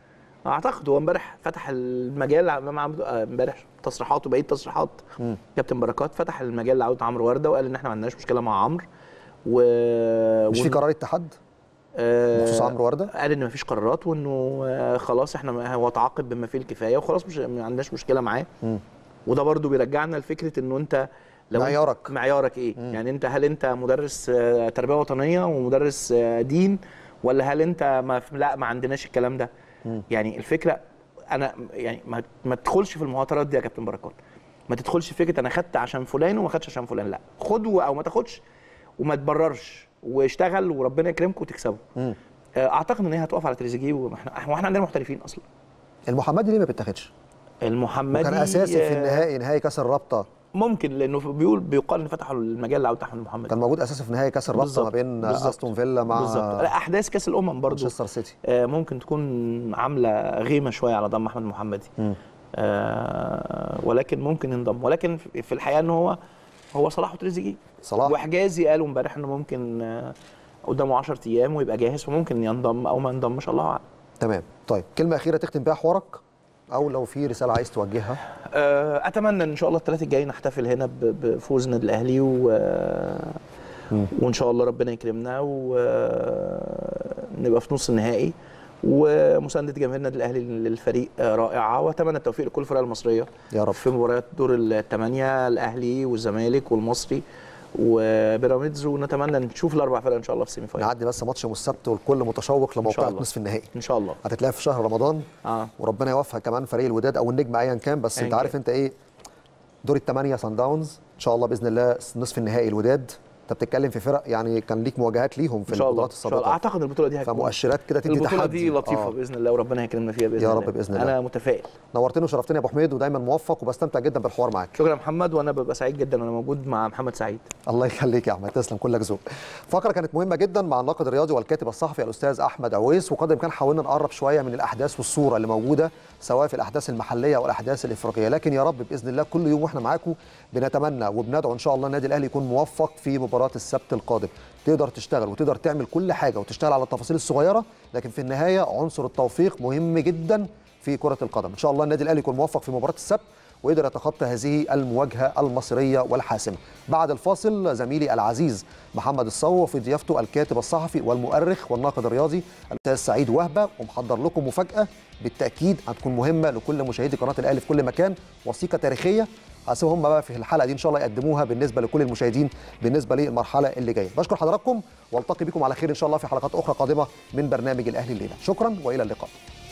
اعتقد هو امبارح فتح المجال امام عبد آه، امبارح تصريحات وبقيه تصريحات كابتن بركات فتح المجال لعوده عمرو ورده وقال ان احنا ما عندناش مشكله مع عمرو و مش في وإن- قرار اتحاد آه، بخصوص عمرو ورده قال ان مفيش قرارات وانه آه، خلاص احنا هو تعاقد بما فيه الكفايه وخلاص مش ما عندناش مشكله معاه وده برضو بيرجعنا لفكره انه انت لو أنت- معيارك. معيارك ايه يعني انت هل انت مدرس آه، تربيه وطنيه ومدرس آه، دين ولا هل انت ما لا ما عندناش الكلام ده يعني الفكره انا يعني ما, ما تدخلش في المهاترات دي يا كابتن بركات ما تدخلش في فكره انا خدت عشان فلان وما خدتش عشان فلان لا خد و- او ما تاخدش وما تبررش واشتغل وربنا يكرمك وتكسبه آه، اعتقد ان هي هتقف على تريزيجيه واحنا واحنا عندنا محترفين اصلا المحمدي ليه ما بيتاخدش المحمدي وكان اساسي في آه، النهائي نهائي كاس الرابطه ممكن لانه بيقول بيقال ان فتحوا المجال لعوده احمد محمد كان موجود اساسي في نهائي كاس الرابطه ما بالظبط، بين بالظبط، استون فيلا مع بالظبط لا احداث كاس الامم برضو مانشستر سيتي آه، ممكن تكون عامله غيمه شويه على ضم احمد محمدي آه ولكن ممكن ينضم ولكن في في الحقيقه ان هو هو صلاح وتريزيجيه صلاح وحجازي قالوا امبارح انه ممكن آه، قدامه 10 ايام ويبقى جاهز فممكن ينضم او ما ينضمش الله اعلم تمام طيب كلمه اخيره تختم بيها حوارك او لو في رساله عايز توجهها آه، اتمنى ان شاء الله الثلاث الجاي نحتفل هنا ب- بفوز النادي الاهلي و... وان شاء الله ربنا يكرمنا ونبقى في نص النهائي ومسانده جماهير النادي الاهلي للفريق آه، رائعه واتمنى التوفيق لكل الفرق المصريه يا رب في مباريات دور الثمانيه الاهلي والزمالك والمصري وبيراميدز ونتمنى نشوف الاربع فرق ان شاء الله في السيمي فاينل نعدي بس ماتش يوم السبت والكل متشوق لموقعة الله. نصف النهائي ان شاء الله هتتلعب في شهر رمضان اه وربنا يوفق كمان فريق الوداد او النجم ايا كان بس أياً انت عارف كان. انت ايه دور الثمانيه سان داونز ان شاء الله باذن الله نصف النهائي الوداد انت بتتكلم في فرق يعني كان ليك مواجهات ليهم في ان شاء الله البطولات ان شاء الله السابقه اعتقد البطوله دي هتكون فمؤشرات كده تدي البطوله تحدي دي لطيفه آه. باذن الله وربنا هيكرمنا فيها باذن يا الله رب بإذن الله. انا متفائل نورتني وشرفتني يا ابو حميد ودايما موفق وبستمتع جدا بالحوار معاك شكرا يا محمد وانا ببقى سعيد جدا وانا موجود مع محمد سعيد الله يخليك يا احمد تسلم كلك ذوق فقره كانت مهمه جدا مع الناقد الرياضي والكاتب الصحفي الاستاذ احمد عويس وقدر الامكان حاولنا نقرب شويه من الاحداث والصوره اللي موجوده سواء في الاحداث المحليه او الاحداث الافريقيه لكن يا رب باذن الله كل يوم واحنا معاكم بنتمنى وبندعو ان شاء الله النادي الاهلي يكون موفق في مباراه السبت القادم تقدر تشتغل وتقدر تعمل كل حاجه وتشتغل على التفاصيل الصغيره لكن في النهايه عنصر التوفيق مهم جدا في كره القدم ان شاء الله النادي الاهلي يكون موفق في مباراه السبت وقدر يتخطى هذه المواجهه المصريه والحاسمه. بعد الفاصل زميلي العزيز محمد الصو في ضيافته الكاتب الصحفي والمؤرخ والناقد الرياضي الاستاذ سعيد وهبه ومحضر لكم مفاجاه بالتاكيد هتكون مهمه لكل مشاهدي قناه الاهلي في كل مكان وثيقه تاريخيه هسيبهم هم بقى في الحلقه دي ان شاء الله يقدموها بالنسبه لكل المشاهدين بالنسبه للمرحله اللي جايه. بشكر حضراتكم والتقي بكم على خير ان شاء الله في حلقات اخرى قادمه من برنامج الاهلي الليله. شكرا والى اللقاء.